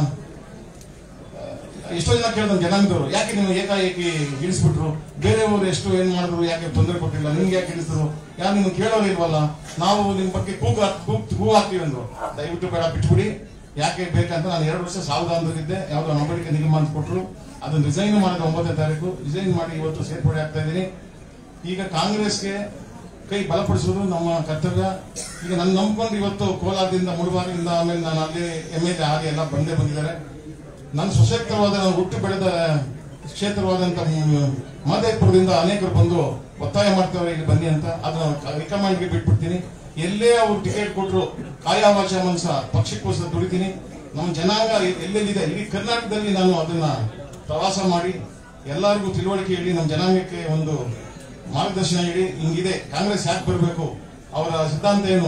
ಎಷ್ಟೋ ಜನ ಕೇಳಿದ್ರು ಜನಾಂಗದವರು ಯಾಕೆ ನೀವು ಏಕಾಏಕಿ ಇಳಿಸ್ಬಿಟ್ರು ಬೇರೆಯವರು ಎಷ್ಟು ಏನ್ ಮಾಡಿದ್ರು ಯಾಕೆ ತೊಂದರೆ ಕೊಟ್ಟಿಲ್ಲ ನಿಮ್ಗೆ ಯಾಕೆ ಇಳಿಸಿದ್ರು ಯಾರು ನಿಮ್ಗೆ ಕೇಳೋರು ಇಲ್ವಲ್ಲ ನಾವು ನಿಮ್ ಬಗ್ಗೆ ಕೂಗು ಹಾಕ್- ಕೂಗ್ ಹೂ ಹಾಕ್ತೀವಿ ಅಂದ್ರು ದಯವಿಟ್ಟು ಬೇಡ ಬಿಟ್ಬಿಡಿ ಯಾಕೆ ಬೇಕಂತ ನಾನು ಎರಡು ವರ್ಷ ಸಾವಧಾನದಲ್ಲಿದ್ದೆ ಯಾವ್ದೋ ನಂಬಳಿಕೆ ನಿಗಮ ಅಂತ ಕೊಟ್ರು ಅದನ್ನ ರಿಸೈನ್ ಮಾಡಿದ ಒಂಬತ್ತನೇ ತಾರೀಕು ರಿಸೈನ್ ಮಾಡಿ ಇವತ್ತು ಸೇರ್ಪಡೆ ಆಗ್ತಾ ಇದ್ದೀನಿ ಈಗ ಕಾಂಗ್ರೆಸ್ಗೆ ಕೈ ಬಲಪಡಿಸುವುದು ನಮ್ಮ ಕರ್ತವ್ಯ ಈಗ ನನ್ನ ನಂಬ್ಕೊಂಡು ಇವತ್ತು ಕೋಲಾರದಿಂದ ಮುಳುಬಾಗಿಲಿಂದ ಆಮೇಲೆ ನಾನು ಅಲ್ಲಿ ಎಮ್ ಎಲ್ ಎ ಆಗಿ ಎಲ್ಲ ಬಂದೇ ಬಂದಿದ್ದಾರೆ ನನ್ನ ಸುಸಕ್ತವಾದ ನಾನು ಹುಟ್ಟು ಬೆಳೆದ ಕ್ಷೇತ್ರವಾದಂತ ಮಾದೇಪುರದಿಂದ ಅನೇಕರು ಬಂದು ಒತ್ತಾಯ ಮಾಡ್ತೇವೆ ಇಲ್ಲಿ ಬನ್ನಿ ಅಂತ ಅದನ್ನ ರಿಕಮೆಂಡ್ಗೆ ಬಿಟ್ಬಿಡ್ತೀನಿ ಎಲ್ಲೇ ಅವ್ರು ಟಿಕೆಟ್ ಕೊಟ್ರು ಕಾಯಾವಾಚ ಮನಸ ಪಕ್ಷಕ್ಕೋಸ್ಕರ ದುಡಿತೀನಿ ನಮ್ಮ ಜನಾಂಗ ಎಲ್ಲೆಲ್ಲಿದೆ ಇಡೀ ಕರ್ನಾಟಕದಲ್ಲಿ ನಾನು ಅದನ್ನ ಪ್ರವಾಸ ಮಾಡಿ ಎಲ್ಲರಿಗೂ ತಿಳುವಳಿಕೆ ಹೇಳಿ ನಮ್ಮ ಜನಾಂಗಕ್ಕೆ ಒಂದು ಮಾರ್ಗದರ್ಶನ ಹೇಳಿ ಹಿಂಗಿದೆ ಕಾಂಗ್ರೆಸ್ ಯಾಕೆ ಬರಬೇಕು ಅವರ ಸಿದ್ಧಾಂತ ಏನು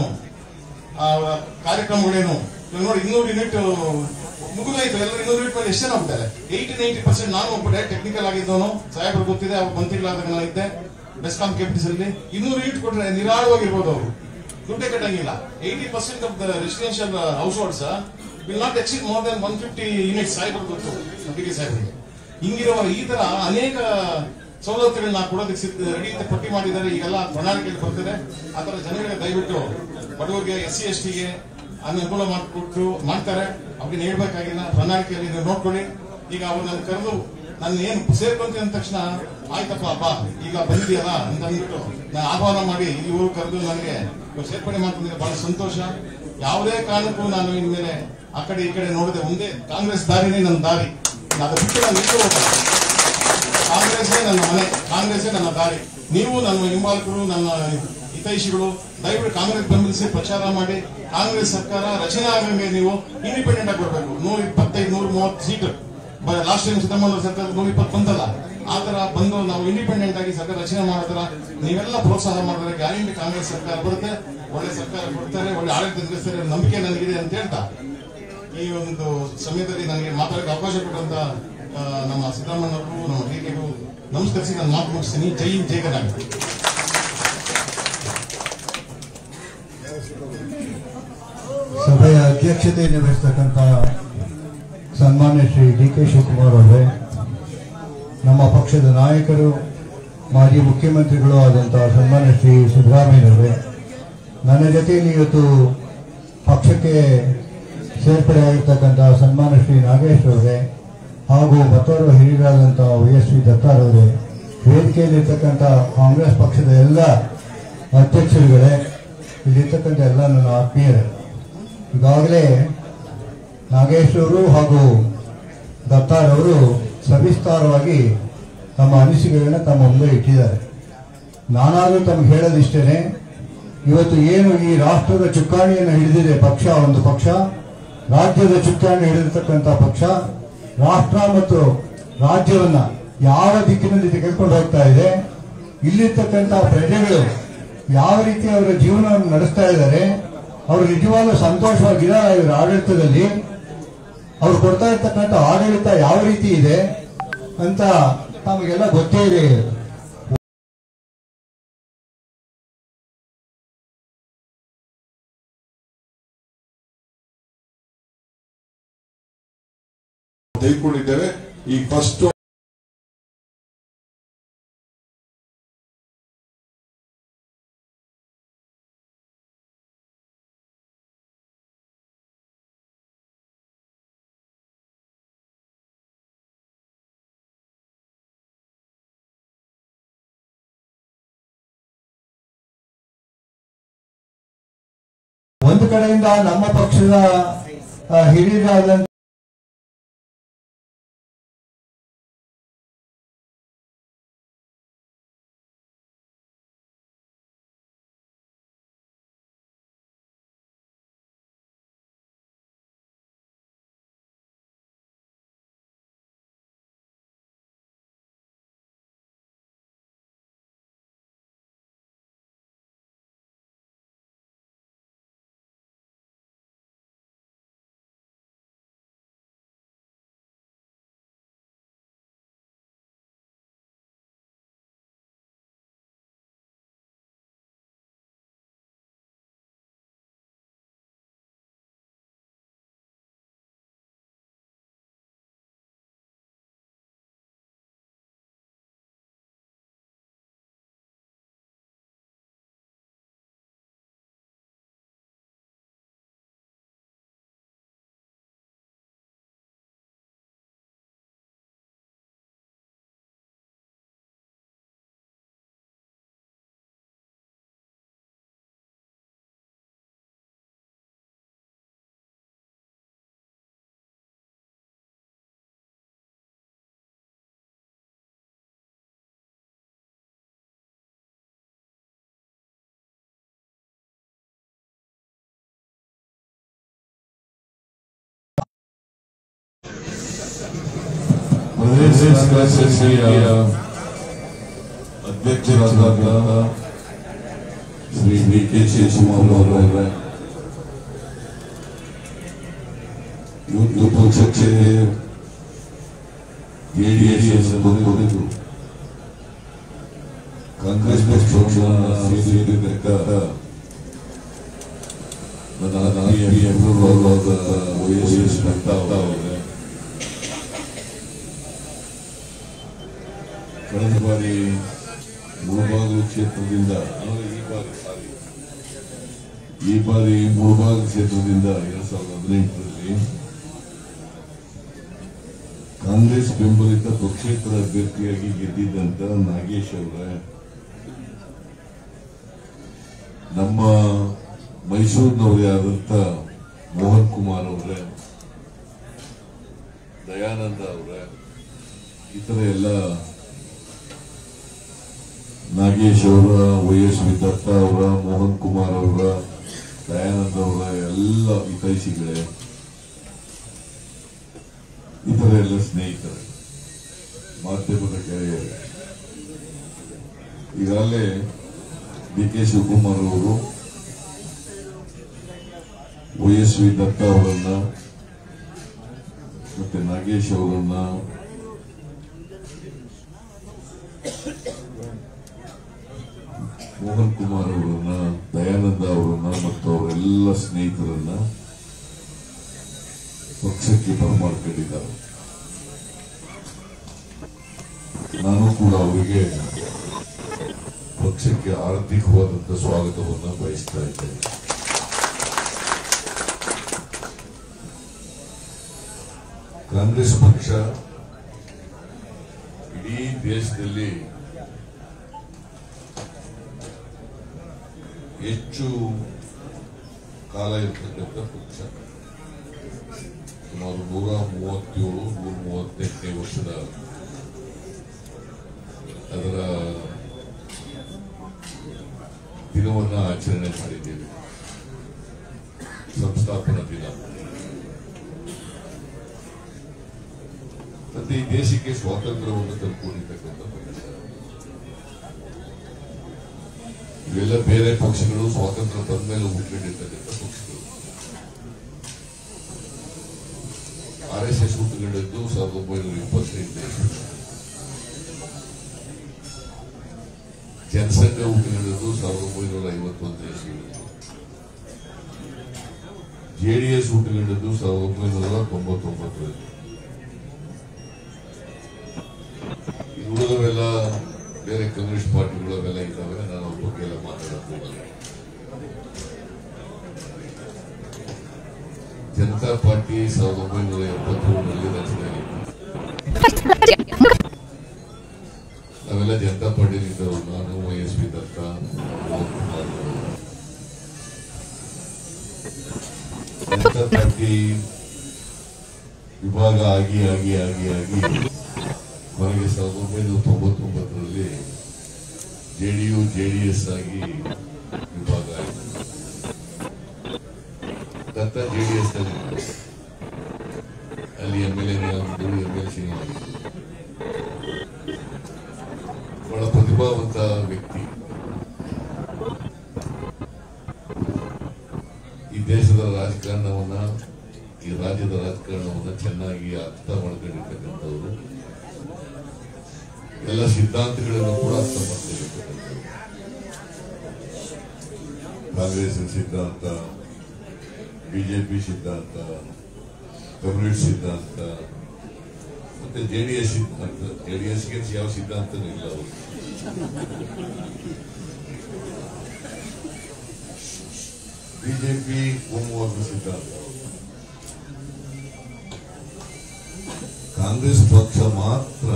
ಅವರ ಕಾರ್ಯಕ್ರಮಗಳೇನು ಇವಾಗ ನೋಡಿ ಇನ್ನೂರು ಯೂನಿಟ್ ಮುಗಿದೋಯ್ತು ಎಲ್ಲ ಇನ್ನೂರು ಯೂನಿಟ್ ಮೇಲೆ ಎಷ್ಟು ಜನ ಹೋಗ್ತಾರೆ ಏಯ್ಟಿ ನೈಂಟಿ ಪರ್ಸೆಂಟ್ ನಾನು ಒಬ್ಬ ಟೆಕ್ನಿಕಲ್ ಆಗಿದ್ದವನು ಸಾಹೇಬ್ರು ಗೊತ್ತಿದೆ ಅವ್ರು ಮಂತ್ರಿಗಳಾದಾಗ ನಾನು ಇದ್ದೆ ಬೆಸ್ಕಾಂ ಕೆಪಿಟಿಸ್ ಅಲ್ಲಿ ಇನ್ನೂರು ಯೂನಿಟ್ ಕೊಟ್ರೆ ನಿರಾಳವಾಗಿರ್ಬೋದು ಅವರು ದುಡ್ಡೇ ಕಟ್ಟಂಗಿಲ್ಲ eighty percent of the residential households will not exceed more than one fifty unit ಸಾಹೇಬ್ರು ಗೊತ್ತು ಡಿ ಸಾಹೇಬ್ರಿಗೆ ಹಿಂಗಿರುವ ಈ ತರ ಅನೇಕ ಸವಲತ್ತುಗಳನ್ನ ಕೊಡೋದಕ್ಕೆ ಸಿದ್ಧ ರೆಡಿ ಅಂತ ಪಟ್ಟಿ ಮಾಡಿದ್ದಾರೆ ಈಗೆಲ್ಲ ಪ್ರಣಾಳಿಕೆಯಲ್ಲಿ ಬರ್ತಿದೆ ಆ ತರ ಜನಗಳಿಗೆ ದಯವಿಟ್ಟು ಬಡವರಿಗೆ ಎಸ್ ಸಿ ಎಸ್ ಟಿಗೆ ಅನುಕೂಲ ಮಾಡಿಕೊಟ್ಟು ಮಾಡ್ತಾರೆ ಅವ್ರಿಗೆ ನೀಡಬೇಕಾಗಿಲ್ಲ ಪ್ರಣಾಳಿಕೆಯಲ್ಲಿ ನೀವು ನೋಡ್ಕೊಳ್ಳಿ ಈಗ ಅವ್ರು ನನ್ನ ಕರೆದು ನನ್ನ ಏನು ಸೇರ್ಕೊಂತೀನಿ ಅಂದ ತಕ್ಷಣ ಆಯ್ತಪ್ಪ ಅಪ್ಪ ಈಗ ಬಂದಿದೆಯಲ್ಲ ಅಂತ ಅಂದ್ಬಿಟ್ಟು ನಾನು ಆಹ್ವಾನ ಮಾಡಿ ಇವರು ಕರೆದು ನನಗೆ ಇವ್ರು ಸೇರ್ಪಡೆ ಮಾಡ್ಕೊಂಡಿದ್ರೆ ಬಹಳ ಸಂತೋಷ ಯಾವುದೇ ಕಾರಣಕ್ಕೂ ನಾನು ಇನ್ಮೇಲೆ ಆ ಕಡೆ ಈ ಕಡೆ ನೋಡದೆ ಒಂದೇ ಕಾಂಗ್ರೆಸ್ ದಾರಿನೇ ನನ್ನ ದಾರಿ ಅದು ಬಿಟ್ಟು ನಾನು ಎಲ್ಲೂ ಹೋಗಲ್ಲ. ಕಾಂಗ್ರೆಸ್ಸೇ ನನ್ನ ಮನೆ ಕಾಂಗ್ರೆಸ್ಸೇ ನನ್ನ ದಾರಿ ನೀವು ನನ್ನ ಹಿಂಬಾಲಕರು ನನ್ನ ಹಿತೈಷಿಗಳು ದಯವಿಟ್ಟು ಕಾಂಗ್ರೆಸ್ ಬೆಂಬಲಿಸಿ ಪ್ರಚಾರ ಮಾಡಿ ಕಾಂಗ್ರೆಸ್ ಸರ್ಕಾರ ರಚನೆ ಆಗಂಗೆ ನೀವು ಇಂಡಿಪೆಂಡೆಂಟ್ ಆಗಿ ಬರಬೇಕು ನೂರ ಇಪ್ಪತ್ತೈದು ನೂರ ಮೂವತ್ತು ಸೀಟ್ ಲಾಸ್ಟ್ ಟೈಮ್ ಸಿದ್ದರಾಮಯ್ಯ ಸರ್ಕಾರ ನೂರ ಇಪ್ಪತ್ತು ಬಂದಲ್ಲ ಆ ತರ ಬಂದು ನಾವು ಇಂಡಿಪೆಂಡೆಂಟ್ ಆಗಿ ಸರ್ಕಾರ ರಚನೆ ಮಾಡೋದ್ರ ನೀವೆಲ್ಲ ಪ್ರೋತ್ಸಾಹ ಮಾಡಿದ್ರೆ ಗ್ಯಾರಂಟಿ ಕಾಂಗ್ರೆಸ್ ಸರ್ಕಾರ ಬರುತ್ತೆ ಒಳ್ಳೆ ಸರ್ಕಾರ ಕೊಡ್ತಾರೆ ಒಳ್ಳೆ ಆಡಳಿತ ನಡೆಸ್ತಾರೆ ಅನ್ನೋ ನಂಬಿಕೆ ನನಗಿದೆ ಅಂತ ಹೇಳ್ತಾ ಈ ಒಂದು ಸಮಯದಲ್ಲಿ ನನಗೆ ಮಾತಾಡಕ್ಕೆ ಅವಕಾಶ ಕೊಟ್ಟಂತ ಆ, ನಮ್ಮ ಸಿದ್ದರಾಮಯ್ಯವರು ನಮ್ಮ ಡಿಕೆಗೂ ನಮಸ್ಕರಿಸಿ ನಾನು ಮಾತು ಮುಗಿಸ್ತೀನಿ ಜೈ ಹಿಂದ್, ಜೈ ಕರ್ನಾಟಕ ಸಭೆಯ ಅಧ್ಯಕ್ಷತೆಯನ್ನು ವಹಿಸ್ತಕ್ಕಂಥ ಸನ್ಮಾನ್ಯ ಶ್ರೀ ಡಿ ಕೆ ಶಿವಕುಮಾರ್ ಅವರೇ ನಮ್ಮ ಪಕ್ಷದ ನಾಯಕರು ಮಾಜಿ ಮುಖ್ಯಮಂತ್ರಿಗಳು ಆದಂತಹ ಸನ್ಮಾನ್ಯ ಶ್ರೀ ಸಿದ್ದರಾಮಯ್ಯನವರೇ ನನ್ನ ಜೊತೆಯಲ್ಲಿ ಇವತ್ತು ಪಕ್ಷಕ್ಕೆ ಸೇರ್ಪಡೆಯಾಗಿರ್ತಕ್ಕಂಥ ಸನ್ಮಾನ್ಯ ಶ್ರೀ ನಾಗೇಶ್ ಅವರೇ ಹಾಗೂ ಮತ್ತೋರ್ವ ಹಿರಿಯರಾದಂತಹ ವೈ ಎಸ್ ವಿ ದತ್ತಾರವರೇ ವೇದಿಕೆಯಲ್ಲಿರ್ತಕ್ಕಂಥ ಕಾಂಗ್ರೆಸ್ ಪಕ್ಷದ ಎಲ್ಲ ಅಧ್ಯಕ್ಷರುಗಳೇ ಇಲ್ಲಿರ್ತಕ್ಕಂಥ ಎಲ್ಲ ನನ್ನ ಆತ್ಮೀಯರೇ ಈಗಾಗಲೇ ನಾಗೇಶ್ ಅವರು ಹಾಗೂ ದತ್ತಾರವರು ಸವಿಸ್ತಾರವಾಗಿ ತಮ್ಮ ಅನಿಸಿಕೆಗಳನ್ನ ತಮ್ಮ ಮುಂದೆ ಇಟ್ಟಿದ್ದಾರೆ ನಾನಾದರೂ ತಮಗೆ ಹೇಳೋದಿಷ್ಟೇನೆ ಇವತ್ತು ಏನು ಈ ರಾಷ್ಟ್ರದ ಚುಕ್ಕಾಣಿಯನ್ನು ಹಿಡಿದಿದೆ ಪಕ್ಷ ಒಂದು ಪಕ್ಷ ರಾಜ್ಯದ ಚುಕ್ಕಾಣಿ ಹಿಡಿದಿರ್ತಕ್ಕಂಥ ಪಕ್ಷ ರಾಷ್ಟ್ರ ಮತ್ತು ರಾಜ್ಯವನ್ನ ಯಾವ ದಿಕ್ಕಿನಲ್ಲಿ ತೆಗೆದುಕೊಂಡು ಹೋಗ್ತಾ ಇದೆ ಇಲ್ಲಿರ್ತಕ್ಕಂಥ ಪ್ರಜೆಗಳು ಯಾವ ರೀತಿ ಅವರ ಜೀವನವನ್ನು ನಡೆಸ್ತಾ ಇದ್ದಾರೆ ಅವರು ನಿಜವಾಗ್ಲೂ ಸಂತೋಷವಾಗಿದ್ದಾರೆ ಇವರ ಆಡಳಿತದಲ್ಲಿ ಅವ್ರು ಕೊಡ್ತಾ ಇರ್ತಕ್ಕಂಥ ಆಡಳಿತ ಯಾವ ರೀತಿ ಇದೆ ಅಂತ ತಮಗೆಲ್ಲ ಗೊತ್ತೇ ಇದೆ ತೆಗೆದುಕೊಂಡಿದ್ದೇವೆ ಈಗ ಫಸ್ಟ್ ಒಂದು ಕಡೆಯಿಂದ ನಮ್ಮ ಪಕ್ಷದ ಆ, ಹಿರಿಯರಾದ ಪ್ರದೇಶ ಕಾಂಗ್ರೆಸ್ಸಿಯ ಅಧ್ಯಕ್ಷರಾದ ಶ್ರೀ ಡಿ ಕೆ ಶಿವಕುಮಾರ್ ಅವರೇ ಇವತ್ತು ಪಕ್ಷಕ್ಕೆ ಜೆಡಿಎಸ್ ಬಂದು ಕಾಂಗ್ರೆಸ್ ಪಕ್ಷವನ್ನು ಸೇರಿದ್ದಕ್ಕ ನನ್ನ ಆತ್ಮೀಯ ಗುರುಗಳಾದ ವೈ ಎಸ್ ದತ್ತ ಅವರೇ ಕಳೆದ ಬಾರಿ ಮುಳಬಾಗಿಲು ಕ್ಷೇತ್ರದಿಂದ ಅಂದ್ರೆ ಈ ಬಾರಿ ಸಾರಿ ಈ ಬಾರಿ ಮುಳಬಾಗಿಲು ಕ್ಷೇತ್ರದಿಂದ ಎರಡ್ ಸಾವಿರದ ಹದಿನೆಂಟರಲ್ಲಿ ಕಾಂಗ್ರೆಸ್ ಬೆಂಬಲಿತ ಪಕ್ಷೇತರ ಅಭ್ಯರ್ಥಿಯಾಗಿ ಗೆದ್ದಿದ್ದಂತ ನಾಗೇಶ್ ಅವರೇ ನಮ್ಮ ಮೈಸೂರಿನವರೇ ಆದಂತ ಮೋಹನ್ ಕುಮಾರ್ ಅವರೇ ದಯಾನಂದ ಅವರೇ ಇತರ ಎಲ್ಲ ನಾಗೇಶ್ ಅವರ ವೈ ಎಸ್ ವಿ ದತ್ತ ಅವರ ಮೋಹನ್ ಕುಮಾರ್ ಅವರ ದಯಾನಂದ ಅವರ ಎಲ್ಲ ಹಿತೈಷಿಗಳೇ ಇತರ ಎಲ್ಲ ಸ್ನೇಹಿತರೆ ಮಾಧ್ಯಮದ ಗೆಳೆಯರೇ ಈಗಾಗಲೇ ಡಿ ಕೆ ಶಿವಕುಮಾರ್ ಅವರು ವೈ ಎಸ್ ವಿ ದತ್ತ ಅವರನ್ನ ಮತ್ತೆ ನಾಗೇಶ್ ಅವರನ್ನ ಮೋಹನ್ ಕುಮಾರ್ ಅವರನ್ನ ದಯಾನಂದ ಅವರನ್ನ ಮತ್ತು ಅವರೆಲ್ಲ ಸ್ನೇಹಿತರನ್ನ ಪಕ್ಷಕ್ಕೆ ಬರಮಾಡ್ಕೊಂಡಿದ್ದಾರೆ ನಾನು ಕೂಡ ಅವರಿಗೆ ಪಕ್ಷಕ್ಕೆ ಆರ್ಥಿಕವಾದಂತಹ ಸ್ವಾಗತವನ್ನು ಬಯಸ್ತಾ ಇದ್ದೇನೆ ಕಾಂಗ್ರೆಸ್ ಪಕ್ಷ ಇಡೀ ದೇಶದಲ್ಲಿ ಹೆಚ್ಚು ಕಾಲ ಇರ್ತಕ್ಕಂಥ ಪಕ್ಷ ಸುಮಾರು ನೂರ ಮೂವತ್ತೇಳು ನೂರ ಮೂವತ್ತೆಂಟನೇ ವರ್ಷದ ಅದರ ದಿನವನ್ನು ಆಚರಣೆ ಮಾಡಿದ್ದೇವೆ ಸಂಸ್ಥಾಪನಾ ದಿನ ಮತ್ತೆ ಈ ದೇಶಕ್ಕೆ ಸ್ವಾತಂತ್ರ್ಯವನ್ನು ತಂದುಕೊಂಡಿರ್ತಕ್ಕಂಥ ಪಕ್ಷ ಇವೆಲ್ಲ ಬೇರೆ ಪಕ್ಷಗಳು ಸ್ವಾತಂತ್ರ್ಯ ಬಂದ ಮೇಲೆ ಹುಟ್ಟಿಕೊಂಡಿರ್ತಕ್ಕಂಥ ಪಕ್ಷಗಳು ಆರ್ ಎಸ್ ಎಸ್ ಹುಟ್ಟುಕೊಂಡಿದ್ದು ಸಾವಿರದ ಒಂಬೈನೂರ ಇಪ್ಪತ್ತೈದನೇ ಇಸ್ವಿ. ಜನಸಂಘ ಹುಟ್ಟುಕೊಂಡಿದ್ದು ಸಾವಿರದ ಒಂಬೈನೂರ ಐವತ್ತೊಂದನೇ ಇಸ್ವಿ. ಜೆಡಿಎಸ್ ಹುಟ್ಟುಕೊಂಡಿದ್ದು ಸಾವಿರದ ಒಂಬೈನೂರ ತೊಂಬತ್ತೊಂಬತ್ತರಲ್ಲಿ ಈ ಉಳಿದವೆಲ್ಲ ಬೇರೆ ಕಮ್ಯುನಿಸ್ಟ್ ಪಾರ್ಟಿಗಳು ಅವೆಲ್ಲ ಇದ್ದಾವೆ ನಾನು ಅವ್ರ ಬಗ್ಗೆ ಎಲ್ಲ ಮಾತಾಡಕ್ ಹೋಗಲ್ಲ ಜನತಾ ಪಾರ್ಟಿ ಸಾವಿರದ ಒಂಬೈನೂರ ಎಪ್ಪತ್ತೇಳರಲ್ಲಿ ರಚನೆ ಆಯಿತು ನಾವೆಲ್ಲ ಜನತಾ ಪಾರ್ಟಿಲಿದ್ದವರು ನಾನು Y S P Datta Mohan Kumar ಅವರು. ಜನತಾ ಪಾರ್ಟಿ ವಿಭಾಗ ಆಗಿ ಆಗಿ ಆಗಿ ಆಗಿ ಕೊನೆಗೆ ಸಾವಿರದ ಒಂಬೈನೂರ ತೊಂಬತ್ತೊಂಬತ್ತರಲ್ಲಿ ಜೆಡಿಯು ಜೆಡಿಎಸ್ ಆಗಿ ವಿಭಾಗ ಆಯಿತು ದತ್ತ ಜೆಡಿಎಸ್ ಅಲ್ಲಿ ಅಲ್ಲಿ M L A M L C ಬಹಳ ಪ್ರತಿಭಾವಂತ ವ್ಯಕ್ತಿ ಈ ದೇಶದ ರಾಜಕಾರಣವನ್ನ ಈ ರಾಜ್ಯದ ರಾಜಕಾರಣವನ್ನ ಚೆನ್ನಾಗಿ ಅರ್ಥ ಮಾಡ್ಕೊಂಡಿರ್ತಕ್ಕಂಥವ್ರು ಎಲ್ಲ ಸಿದ್ಧಾಂತಗಳನ್ನು ಕೂಡ ಅರ್ಥ ಮಾಡ್ಕೊಂಡಿರ್ತಕ್ಕಂಥವ್ರು ಕಾಂಗ್ರೆಸ್ ಸಿದ್ಧಾಂತ ಬಿಜೆಪಿ ಸಿದ್ಧಾಂತ ಕಮ್ಯುನಿಸ್ಟ್ ಸಿದ್ಧಾಂತ ಮತ್ತೆ ಜೆಡಿಎಸ್ ಸಿದ್ಧಾಂತ ಜೆಡಿಎಸ್ಗೆ ಯಾವ ಸಿದ್ಧಾಂತನೂ ಇಲ್ಲ ಅವರು ಬಿಜೆಪಿ ಕೋಮುವಾದ ಸಿದ್ಧಾಂತ ಕಾಂಗ್ರೆಸ್ ಪಕ್ಷ ಮಾತ್ರ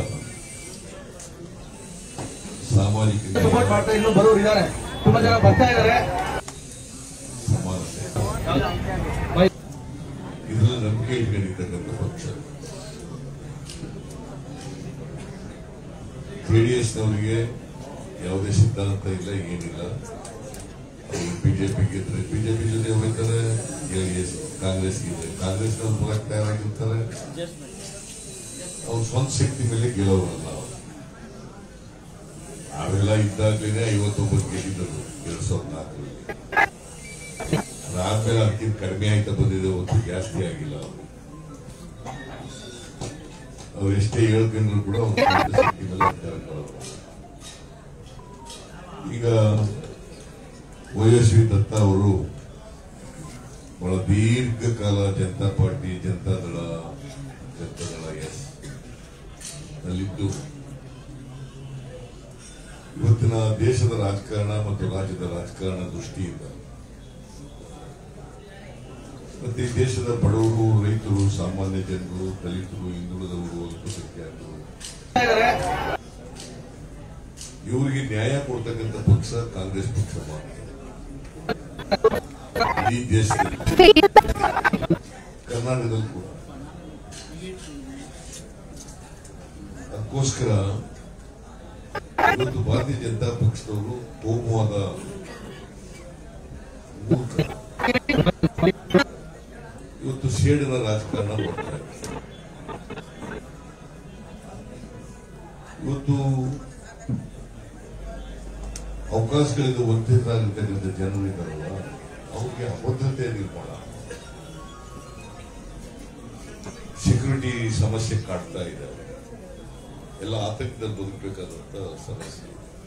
ಸಾಮಾಜಿಕ ನ್ಯಾಯ, ಸಪೋರ್ಟ್ ಮಾಡ್ತಾ ಇನ್ನೂ ಬರೋರು ಇದ್ದಾರೆ ತುಂಬಾ ಜನ ಬರ್ತಾ ಇದ್ದಾರೆ ಸಮಾನತೆ ಇದರಲ್ಲಿ ನಂಬಿಕೆ ಇಟ್ಕೊಂಡಿರ್ತಕ್ಕಂಥ ಪಕ್ಷ ಜೆಡಿಎಸ್ನವರಿಗೆ ಯಾವುದೇ ಸಿದ್ಧಾಂತ ಇಲ್ಲ ಏನಿಲ್ಲ ಅವರು ಬಿಜೆಪಿ ಗೆದ್ರೆ ಬಿಜೆಪಿ ಜೊತೆ ಹೋಗ್ತಾರೆ ಜೆಡಿಎಸ್ ಕಾಂಗ್ರೆಸ್ ಗೆದ್ರೆ ಕಾಂಗ್ರೆಸ್ನವ್ರು ಬರಕ್ ತಯಾರಾಗಿರ್ತಾರೆ ಅವ್ರ ಸ್ವಂತ ಶಕ್ತಿ ಮೇಲೆ ಗೆಲ್ಲೋರಲ್ಲ ಅವ್ರು. ಅವೆಲ್ಲ ಇದ್ದಾಗಲೇ ಐವತ್ತೊಂಬತ್ತು ಗೆದ್ದಿದ್ದರು ಎರಡ್ ಸಾವಿರದ ನಾಲ್ಕರಲ್ಲಿ ಅದಾದ್ಮೇಲೆ ಅದಕ್ಕಿಂತ ಕಡಿಮೆ ಆಯ್ತಾ ಬಂದಿದೆ ಹೊತ್ತು ಜಾಸ್ತಿ ಆಗಿಲ್ಲ ಅವರು ಅವ್ರು ಎಷ್ಟೇ ಹೇಳ್ಕೊಂಡ್ರು ಕೂಡ ಅವ್ರ ಸ್ವಂತ ಶಕ್ತಿ ಮೇಲೆ ಅಧಿಕಾರ ಕೊಡೋರು. ಈಗ ವೈಎಸ್ವಿ ದತ್ತ ಅವರು ಬಹಳ ದೀರ್ಘಕಾಲ ಜನತಾ ಪಾರ್ಟಿ ಜನತಾ ದಳ ಜನತಾ ದಳ ಎಸ್ ನಲ್ಲಿದ್ದು ಇವತ್ತಿನ ದೇಶದ ರಾಜಕಾರಣ ಮತ್ತು ರಾಜ್ಯದ ರಾಜಕಾರಣ ದೃಷ್ಟಿಯಿಂದ ಮತ್ತೆ ಈ ದೇಶದ ಬಡವರು ರೈತರು ಸಾಮಾನ್ಯ ಜನರು ದಲಿತರು ಹಿಂದುಳಿದವರು ಅಲ್ಪಸಂಖ್ಯಾತರು ಇವರಿಗೆ ನ್ಯಾಯ ಕೊಡ್ತಕ್ಕಂಥ ಪಕ್ಷ ಕಾಂಗ್ರೆಸ್ ಪಕ್ಷ ಮಾತ್ರ ಈ ದೇಶದಲ್ಲಿ ಕರ್ನಾಟಕದಲ್ಲಿ ಕೂಡ ಅದಕ್ಕೋಸ್ಕರ ಇವತ್ತು ಭಾರತೀಯ ಜನತಾ ಪಕ್ಷದವರು ಕೋಮುವಾದ ಮೂರ್ಖ ಇವತ್ತು ಸೇಡಿನ ರಾಜಕಾರಣ ಮಾಡ್ತಾರೆ ಇವತ್ತು ಅವಕಾಶಗಳಿಂದ ವಂಚಿತರಾಗಿರ್ತಕ್ಕಂಥ ಜನರು ಇದ್ದಾರಲ್ಲ ಅವ್ರಿಗೆ ಅಭದ್ರತೆ ನಿರ್ಮಾಣ ಸೆಕ್ಯೂರಿಟಿ ಸಮಸ್ಯೆ ಕಾಡ್ತಾ ಇದೆ ಎಲ್ಲ ಆತಂಕದಲ್ಲಿ ಬದುಕಬೇಕಾದಂತ ಸಮಸ್ಯೆ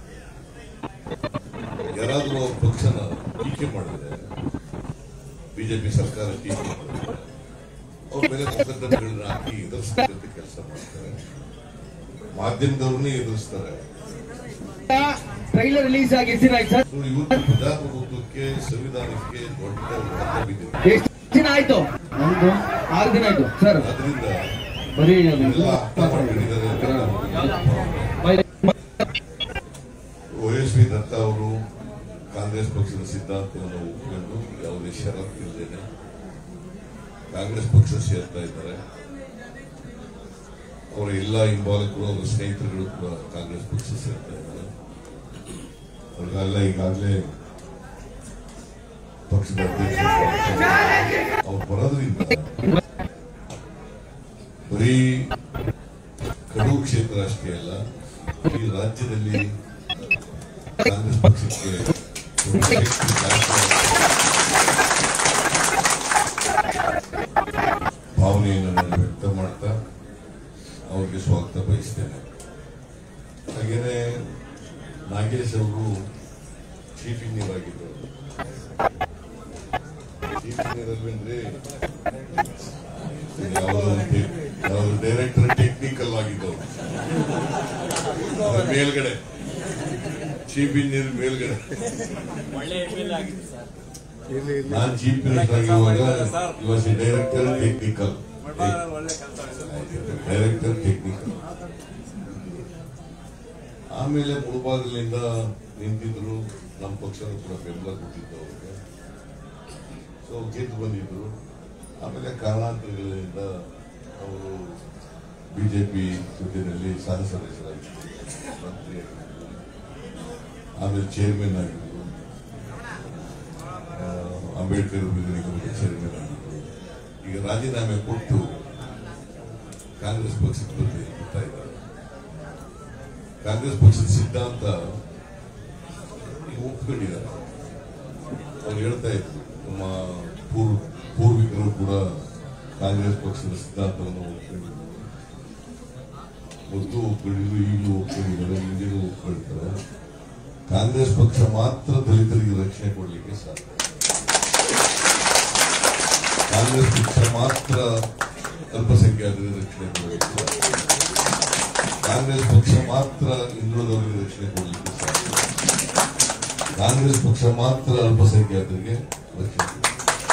ಯಾರಾದ್ರೂ ಅವ್ರ ಪಕ್ಷನ ಟೀಕೆ ಮಾಡಿದ್ರೆ ಬಿಜೆಪಿ ಸರ್ಕಾರ ಟೀಕೆ ಮಾಡಿದ್ರೆ ಅವ್ರ ಮೇಲೆ ಮೊಕದ್ದಮೆಗಳನ್ನ ಹಾಕಿ ಎದುರಿಸ್ತಕ್ಕಂಥ ಕೆಲಸ ಮಾಡ್ತಾರೆ ಮಾಧ್ಯಮದವ್ರನ್ನೇ ಎದುರಿಸ್ತಾರೆ ಟ್ರೈಲರ್ ರಿಲೀಸ್ ಆಗಿ ಎಷ್ಟು ದಿನ ಆಯ್ತು ಸರ್ ನೋಡಿ, ಇವತ್ತು ಪ್ರಜಾಪ್ರಭುತ್ವಕ್ಕೆ ಸಂವಿಧಾನಕ್ಕೆ ದೊಡ್ಡ ಹೊಡೆತ ಬಿದ್ದಿದೆ ಎಷ್ಟು ದಿನ ಆಯ್ತು ಒಂದು ಆರು ದಿನ ಆಯ್ತು ಸರ್ ಅದರಿಂದ ಬರೀ ಎಲ್ಲ ಅರ್ಥ ಮಾಡ್ಕೊಂಡಿದ್ದಾರೆ ಅಂತ ನಾನು ಓಎಸ್ವಿ ದತ್ತ ಅವರು ಕಾಂಗ್ರೆಸ್ ಪಕ್ಷದ ಸಿದ್ಧಾಂತವನ್ನು ಒಪ್ಪಿಕೊಂಡು ಯಾವುದೇ ಷರತ್ತಿಲ್ಲದೇನೆ ಕಾಂಗ್ರೆಸ್ ಪಕ್ಷ ಸೇರ್ತಾ ಇದ್ದಾರೆ ಅವರ ಎಲ್ಲ ಹಿಂಬಾಲಕರು ಅವರ ಸ್ನೇಹಿತರುಗಳು ಕೂಡ ಕಾಂಗ್ರೆಸ್ ಪಕ್ಷ ಸೇರ್ತಾ ಇದ್ದಾರೆ ಅವ್ರಿಗೆಲ್ಲ ಈಗಾಗಲೇ ಪಕ್ಷದ ಅಧ್ಯಕ್ಷ ಅವ್ರು ಬರೋದ್ರಿಂದ ಬರೀ ಕಡೂರು ಕ್ಷೇತ್ರ ಅಷ್ಟೇ ಅಲ್ಲ ಈ ರಾಜ್ಯದಲ್ಲಿ ಕಾಂಗ್ರೆಸ್ ಪಕ್ಷಕ್ಕೆ ಒಂದು ಶಕ್ತಿ ಜಾಸ್ತಿ ಭಾವನೆಯನ್ನು ನಾನು ವ್ಯಕ್ತ ಮಾಡ್ತಾ ಅವ್ರಿಗೆ ಸ್ವಾಗತ ಬಯಸ್ತೇನೆ ಹಾಗೇನೆ ನಾಗೇಶ್ ಅವರು ಚೀಫ್ ಇಂಜಿನಿಯರ್ ಆಗಿದ್ದರು ಚೀಫ್ ಇಂಜಿನಿಯರ್ ಅಲ್ವೇನ್ರಿ ಯಾವುದು ಡೈರೆಕ್ಟರ್ ಟೆಕ್ನಿಕಲ್ ಆಗಿದ್ದವು ಅದ್ರ ಮೇಲ್ಗಡೆ ಚೀಫ್ ಇಂಜಿನಿಯರ್ ಮೇಲ್ಗಡೆ ಒಳ್ಳೆ ಎಮ್ ಆಗಿದೆ ಸರ್ ನಾನ್ ಚೀಫ್ ಮಿನಿಸ್ಟರ್ ಆಗಿರುವಾಗ ಇವಾಸ್ ಡೈರೆಕ್ಟರ್ ಟೆಕ್ನಿಕಲ್ ಒಳ್ಳೆ ಕೆಲಸ ಡೈರೆಕ್ಟರ್ ಟೆಕ್ನಿಕಲ್ ಆಮೇಲೆ ಮುಳುಬಾಗಿಲಿಂದ ನಿಂತಿದ್ರು ನಮ್ಮ ಪಕ್ಷನೂ ಕೂಡ ಬೆಂಬಲ ಕೊಟ್ಟಿದ್ದು ಅವ್ರಿಗೆ ಸೊ ಗೆದ್ದು ಬಂದಿದ್ರು ಆಮೇಲೆ ಕಾರಣಾಂತರಗಳಿಂದ ಅವರು ಬಿಜೆಪಿ ಜೊತೆಯಲ್ಲಿ ಸಹ ಸದಸ್ಯರಾಗಿದ್ದರು ಮಂತ್ರಿಯಾಗಿದ್ದರು ಆಮೇಲೆ ಚೇರ್ಮನ್ ಆಗಿದ್ರು ಆ, ಅಂಬೇಡ್ಕರ್ ಅಭಿವೃದ್ಧಿ ನಿಗಮದ ಚೇರ್ಮನ್ ಆಗಿದ್ರು ಈಗ ರಾಜೀನಾಮೆ ಕೊಟ್ಟು ಕಾಂಗ್ರೆಸ್ ಪಕ್ಷಕ್ಕೆ ಬರ್ತಾ ಬರ್ತಾ ಇದ್ದಾರೆ ಕಾಂಗ್ರೆಸ್ ಪಕ್ಷದ ಸಿದ್ಧಾಂತ ಈಗ ಒಪ್ಕೊಂಡಿದ್ದಾರೆ ಅವ್ರು ಹೇಳ್ತಾ ಇದ್ರು ನಮ್ಮ ಪೂರ್ವ ಪೂರ್ವಿಕರು ಕೂಡ ಕಾಂಗ್ರೆಸ್ ಪಕ್ಷದ ಸಿದ್ಧಾಂತವನ್ನು ಒಪ್ಕೊಂಡಿದ್ರು ಮೊದಲು ಒಪ್ಕೊಂಡಿದ್ರು ಈಗಲೂ ಒಪ್ಕೊಂಡಿದ್ದಾರೆ ಮುಂದೆನೂ ಒಪ್ಕೊಳ್ತಾರೆ ಕಾಂಗ್ರೆಸ್ ಪಕ್ಷ ಮಾತ್ರ ದಲಿತರಿಗೆ ರಕ್ಷಣೆ ಕೊಡಲಿಕ್ಕೆ ಸಾಧ್ಯ ಕಾಂಗ್ರೆಸ್ ಪಕ್ಷ ಮಾತ್ರ ಅಲ್ಪಸಂಖ್ಯಾತರಿಗೆ ರಕ್ಷಣೆ ಕೊಡಲಿಕ್ಕೆ ಸಾಧ್ಯ ಕಾಂಗ್ರೆಸ್ ಪಕ್ಷ ಮಾತ್ರ ಹಿಂದುಳಿದವರಿಗೆ ರಕ್ಷಣೆ ಕೊಡಲಿಕ್ಕೆ ಸಾಧ್ಯ ಕಾಂಗ್ರೆಸ್ ಪಕ್ಷ ಮಾತ್ರ ಅಲ್ಪಸಂಖ್ಯಾತರಿಗೆ ರಕ್ಷಣೆ ಕೊಡಲಿಕ್ಕೆ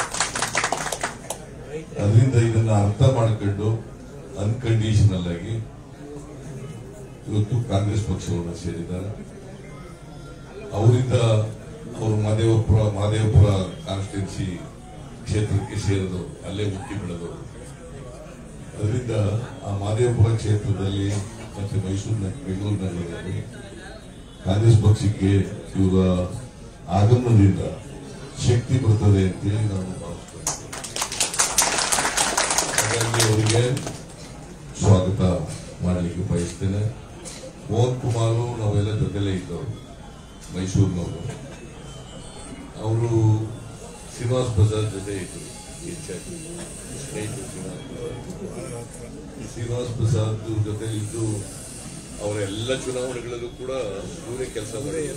ಅದರಿಂದ ಇದನ್ನ ಅರ್ಥ ಮಾಡಿಕೊಂಡು ಅನ್ಕಂಡೀಷನಲ್ ಆಗಿ ಇವತ್ತು ಕಾಂಗ್ರೆಸ್ ಪಕ್ಷವನ್ನು ಸೇರಿದ್ದಾರೆ ಅವರಿಂದ ಅವರು ಮಹದೇವಪುರ ಮಹದೇವಪುರ ಕಾನ್ಸ್ಟಿಟ್ಯೂನ್ಸಿ ಕ್ಷೇತ್ರಕ್ಕೆ ಸೇರಿದವರು ಅಲ್ಲೇ ಹುಟ್ಟಿ ಬೆಳೆದವರು ಅದರಿಂದ ಆ ಮಹದೇವಪುರ ಕ್ಷೇತ್ರದಲ್ಲಿ ಮತ್ತೆ ಮೈಸೂರಿನ ಬೆಂಗಳೂರು ನಗರದಲ್ಲಿ ಕಾಂಗ್ರೆಸ್ ಪಕ್ಷಕ್ಕೆ ಇವರ ಆಗಮನದಿಂದ ಶಕ್ತಿ ಬರ್ತದೆ ಅಂತೇಳಿ ನಾನು ಭಾವಿಸ್ತೇನೆ ಹಾಗಾಗಿ ಅವರಿಗೆ ಸ್ವಾಗತ ಮಾಡಲಿಕ್ಕೆ ಬಯಸ್ತೇನೆ ಮೋಹನ್ ಕುಮಾರು ನಾವೆಲ್ಲ ಜೊತೆಲೇ ಇದ್ದವರು ಮೈಸೂರಿನವರು ಅವರು ಶ್ರೀನಿವಾಸ್ ಪ್ರಸಾದ್ ಜೊತೆ ಇದ್ರು ಹೆಚ್ಚಾಗಿ ಸ್ನೇಹಿತರು ಶ್ರೀನಿವಾಸ್ ಪ್ರಸಾದ್ ಶ್ರೀನಿವಾಸ್ ಪ್ರಸಾದ್ ಜೊತೆ ಇದ್ದು ಅವರ ಎಲ್ಲ ಚುನಾವಣೆಗಳಲ್ಲೂ ಕೂಡ ಇವರೇ ಕೆಲಸ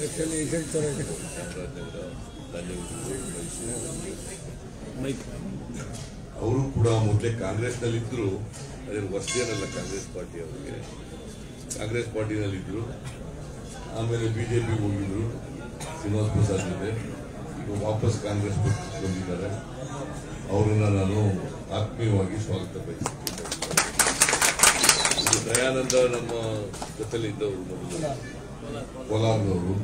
ಅವರು ಕೂಡ ಮೊದಲೇ ಕಾಂಗ್ರೆಸ್ನಲ್ಲಿ ಇದ್ರು ಅದೇನು ಹೊಸದೇನಲ್ಲ ಕಾಂಗ್ರೆಸ್ ಪಾರ್ಟಿ ಅವರಿಗೆ ಕಾಂಗ್ರೆಸ್ ಪಾರ್ಟಿನಲ್ಲಿ ಇದ್ರು ಆಮೇಲೆ ಬಿಜೆಪಿ ಹೋಗಿದ್ರು ಶ್ರೀನಿವಾಸ್ ಪ್ರಸಾದ್ ಜೊತೆ ಈಗ ವಾಪಸ್ ಕಾಂಗ್ರೆಸ್ ಪಕ್ಷಕ್ಕೆ ಬಂದಿದ್ದಾರೆ ಅವರನ್ನ ನಾನು ಆತ್ಮೀಯವಾಗಿ ಸ್ವಾಗತ ಬಯಸುತ್ತೇನೆ ಇದು ದಯಾನಂದ ನಮ್ಮ ಜೊತೆಲಿ ಇದ್ದವರು ಮೊದಲು ಕೋಲಾರ್ನವರು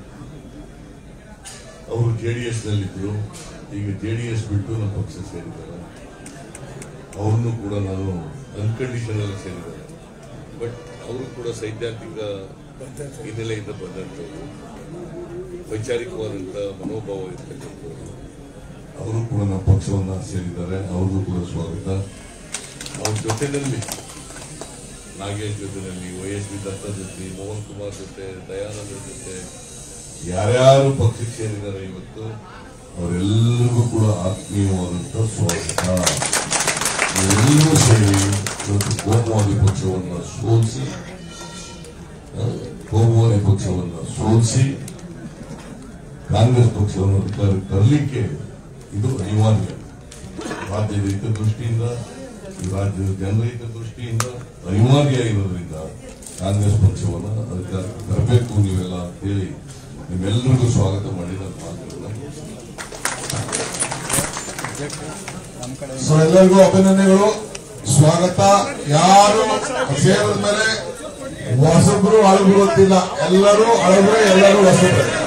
ಅವರು ಜೆ ಡಿ ಎಸ್ ನಲ್ಲಿದ್ರು ಈಗ ಜೆ ಡಿ ಎಸ್ ಬಿಟ್ಟು ನಮ್ಮ ಪಕ್ಷ ಸೇರಿದ್ದಾರೆ ಅವ್ರನ್ನೂ ಕೂಡ ನಾನು ಅನ್ಕಂಡೀಷನಲ್ ಸೇರಿದ್ದಾರೆ ಬಟ್ ಅವರು ಕೂಡ ಸೈದ್ಧಾಂತಿಕ ಹಿನ್ನೆಲೆಯಿಂದ ಬಂದಂಥವ್ರು ವೈಚಾರಿಕವಾದಂಥ ಮನೋಭಾವ ಇರ್ತಕ್ಕಂಥವ್ರು ಅವರು ಕೂಡ ನಮ್ಮ ಪಕ್ಷವನ್ನ ಸೇರಿದ್ದಾರೆ ಅವ್ರಿಗೂ ಕೂಡ ಸ್ವಾಗತ ಅವ್ರ ಜೊತೆನಲ್ಲಿ ನಾಗೇಶ್ ಜೊತೆನಲ್ಲಿ ವೈ ಎಸ್ ವಿ ದತ್ತ ಜೊತೆ ಮೋಹನ್ ಕುಮಾರ್ ಜೊತೆ ದಯಾನಂದ ಜೊತೆ ಯಾರ್ಯಾರು ಪಕ್ಷಕ್ಕೆ ಸೇರಿದ್ದಾರೆ ಇವತ್ತು ಅವರೆಲ್ಲರಿಗೂ ಕೂಡ ಆತ್ಮೀಯವಾದಂಥ ಸ್ವಾಗತ ಎಲ್ಲರೂ ಸೇರಿ ಇವತ್ತು ಕೋಮುವಾದಿ ಪಕ್ಷವನ್ನು ಸೋಲಿಸಿ ಆ, ಕೋಮುವಾದಿ ಪಕ್ಷವನ್ನು ಸೋಲಿಸಿ ಕಾಂಗ್ರೆಸ್ ಪಕ್ಷವನ್ನು ಅಧಿಕಾರಕ್ಕೆ ತರಲಿಕ್ಕೆ ಇದು ಅನಿವಾರ್ಯ ರಾಜ್ಯದ ಹಿತದೃಷ್ಟಿಯಿಂದ ಈ ರಾಜ್ಯದ ಜನರ ಹಿತದೃಷ್ಟಿಯಿಂದ ಅನಿವಾರ್ಯ ಇರೋದ್ರಿಂದ ಕಾಂಗ್ರೆಸ್ ಪಕ್ಷವನ್ನು ಅಧಿಕಾರಕ್ಕೆ ತರಬೇಕು ನೀವೆಲ್ಲ ಅಂತೇಳಿ ನಿಮ್ಮೆಲ್ಲರಿಗೂ ಸ್ವಾಗತ ಮಾಡಿ ನನ್ನ ಮಾತುಗಳನ್ನ ಸೊ ಎಲ್ಲರಿಗೂ ಅಭಿನಂದನೆಗಳು ಸ್ವಾಗತ ಯಾರು ಸೇರಿದ ಮೇಲೆ ಹೊಸಬ್ರು ಹಳಬ್ರು ಗೊತ್ತಿಲ್ಲ ಎಲ್ಲರೂ ಹಳಬ್ರೆ ಎಲ್ಲರೂ ಹೊಸಬ್ರೆ